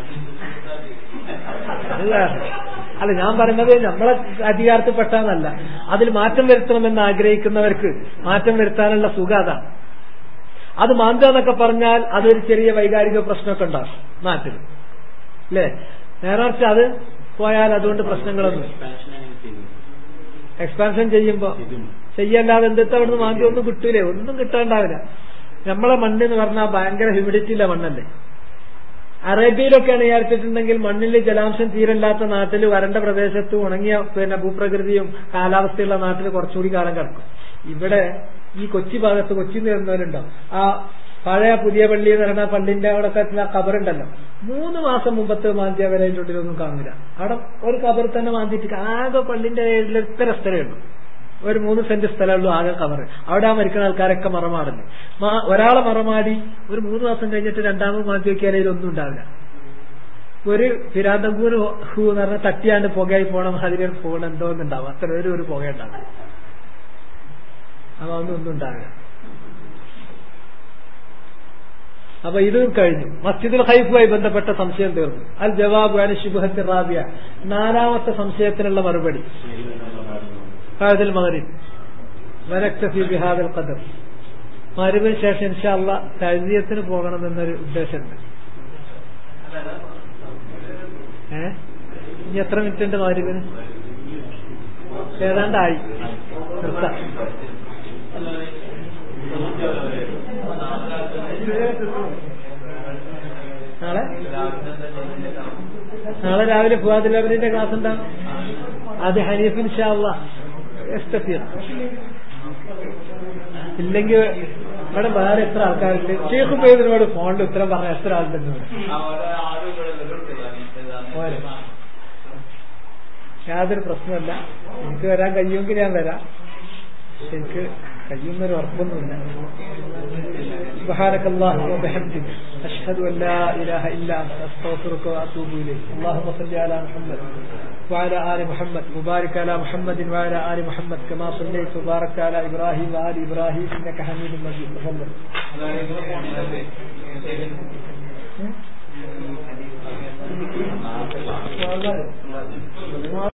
അത് വേറെ. അല്ല ഞാൻ പറയുന്നത് നമ്മളെ അധികാരത്തിൽ പെട്ടാന്നല്ല അതിൽ മാറ്റം വരുത്തണമെന്ന് ആഗ്രഹിക്കുന്നവർക്ക് മാറ്റം വരുത്താനുള്ള സുഖം അതാണ് അത് മാന്താന്നൊക്കെ പറഞ്ഞാൽ അതൊരു ചെറിയ വൈകാരിക പ്രശ്നമൊക്കെ ഉണ്ടാകും നാട്ടിൽ അല്ലേ നേരെ മറിച്ച് അത് പോയാൽ അതുകൊണ്ട് പ്രശ്നങ്ങളൊന്നും എക്സ്പാൻഷൻ ചെയ്യുമ്പോ ചെയ്യല്ലാതെ എന്തിട്ട് അവിടുന്ന് മാന്തി ഒന്നും കിട്ടൂലേ ഒന്നും കിട്ടാണ്ടാവില്ല നമ്മളെ മണ്ണ് എന്ന് പറഞ്ഞാൽ ഭയങ്കര ഹ്യൂമിഡിറ്റിയില്ല മണ്ണല്ലേ അറേബ്യയിലൊക്കെയാണ് വിചാരിച്ചിട്ടുണ്ടെങ്കിൽ മണ്ണിൽ ജലാംശം തീരല്ലാത്ത നാട്ടിൽ വരണ്ട പ്രദേശത്ത് ഉണങ്ങിയ പിന്നെ ഭൂപ്രകൃതിയും കാലാവസ്ഥയുള്ള നാട്ടിൽ കുറച്ചുകൂടി കാലം കിടക്കും ഇവിടെ ഈ കൊച്ചി ഭാഗത്ത് കൊച്ചി നേരുന്നവരുണ്ടോ ആ പഴയ പുതിയ പള്ളി എന്ന് പറയുന്ന പള്ളിന്റെ അവിടെ ആ കബറുണ്ടല്ലോ മൂന്ന് മാസം മുമ്പത്തെ മാന്തിയ വരെ അതിന്റെ ഉള്ളിലൊന്നും കാണില്ല അവിടെ ഒരു കബർ തന്നെ മാന്തിയിട്ട് ആകെ പള്ളിന്റെ ഏഴിൽ ഇത്ര സ്ഥലമേ ഉള്ളൂ ഒരു മൂന്ന് സെന്റ് സ്ഥലമുള്ളൂ ആകെ കവർ അവിടെ ആ മരിക്കുന്ന ആൾക്കാരൊക്കെ മറമാടുന്നു മാ- ഒരാളെ മറമാടി ഒരു മൂന്ന് മാസം കഴിഞ്ഞിട്ട് രണ്ടാമത് മാറ്റി നോക്കിയാൽ ഇതിലൊന്നും ഉണ്ടാവില്ല ഒരു പിരാന്തങ്കൂര് ഹൂ എന്ന് പറഞ്ഞാൽ തട്ടിയാണ്ട് പുകയായി പോണ മാതിരി ഒരു പോകണം എന്തോ ഒന്നുണ്ടാവും അത്ര ഒരു ഒരു പുക ഉണ്ടാവും അപ്പൊ അതൊന്നും ഒന്നും ഉണ്ടാവില്ല അപ്പൊ ഇത് കഴിഞ്ഞു മസ്ജിദുൽ ഹൈഫുമായി ബന്ധപ്പെട്ട സംശയം തീർന്നു അൽ ജവാബ് അൻ ശുഭഹത്തി റാബിയ നാലാമത്തെ സംശയത്തിനുള്ള മറുപടി ഹാദിൽ മകരീബ് വനക്തഫി ബിഹാദൽ ഖദർ മരുവിന് ശേഷം ഇൻഷാല്ല തഴുതിയത്തിന് പോകണമെന്നൊരു ഉദ്ദേശമുണ്ട് ഏ ഇനി എത്ര മിനിറ്റ് ഉണ്ട് മരുവിന് ഏതാണ്ടായി നിർത്താം നാളെ നാളെ രാവിലെ ഫുവാദ് ലബനിന്റെ ക്ലാസ് ഉണ്ടാ അത് ഹനീഫിൻ ഷാള്ള ഇല്ലെങ്കിൽ ഇവിടെ വേറെ എത്ര ആൾക്കാരുണ്ട് ഷെയ്ഖ് പേരിനോട് ഫോണിൽ ഉത്തരം പറഞ്ഞ എത്ര ആളുണ്ടെന്ന് ഇവിടെ പോരെ. യാതൊരു പ്രശ്നമല്ല എനിക്ക് വരാൻ കഴിയുമെങ്കിൽ ഞാൻ വരാം പക്ഷെ എനിക്ക് കഴിയുന്നൊരു ഉറപ്പൊന്നുമില്ല سبحانك اللهم وبحمدك أشهد أن لا إله إلا أنت أستغفرك وأتوب إليك اللهم صل على محمد وعلى آل محمد وبارك على محمد وعلى آل محمد كما صليت وباركت على إبراهيم وآل إبراهيم إنك حميد مجيد تفضل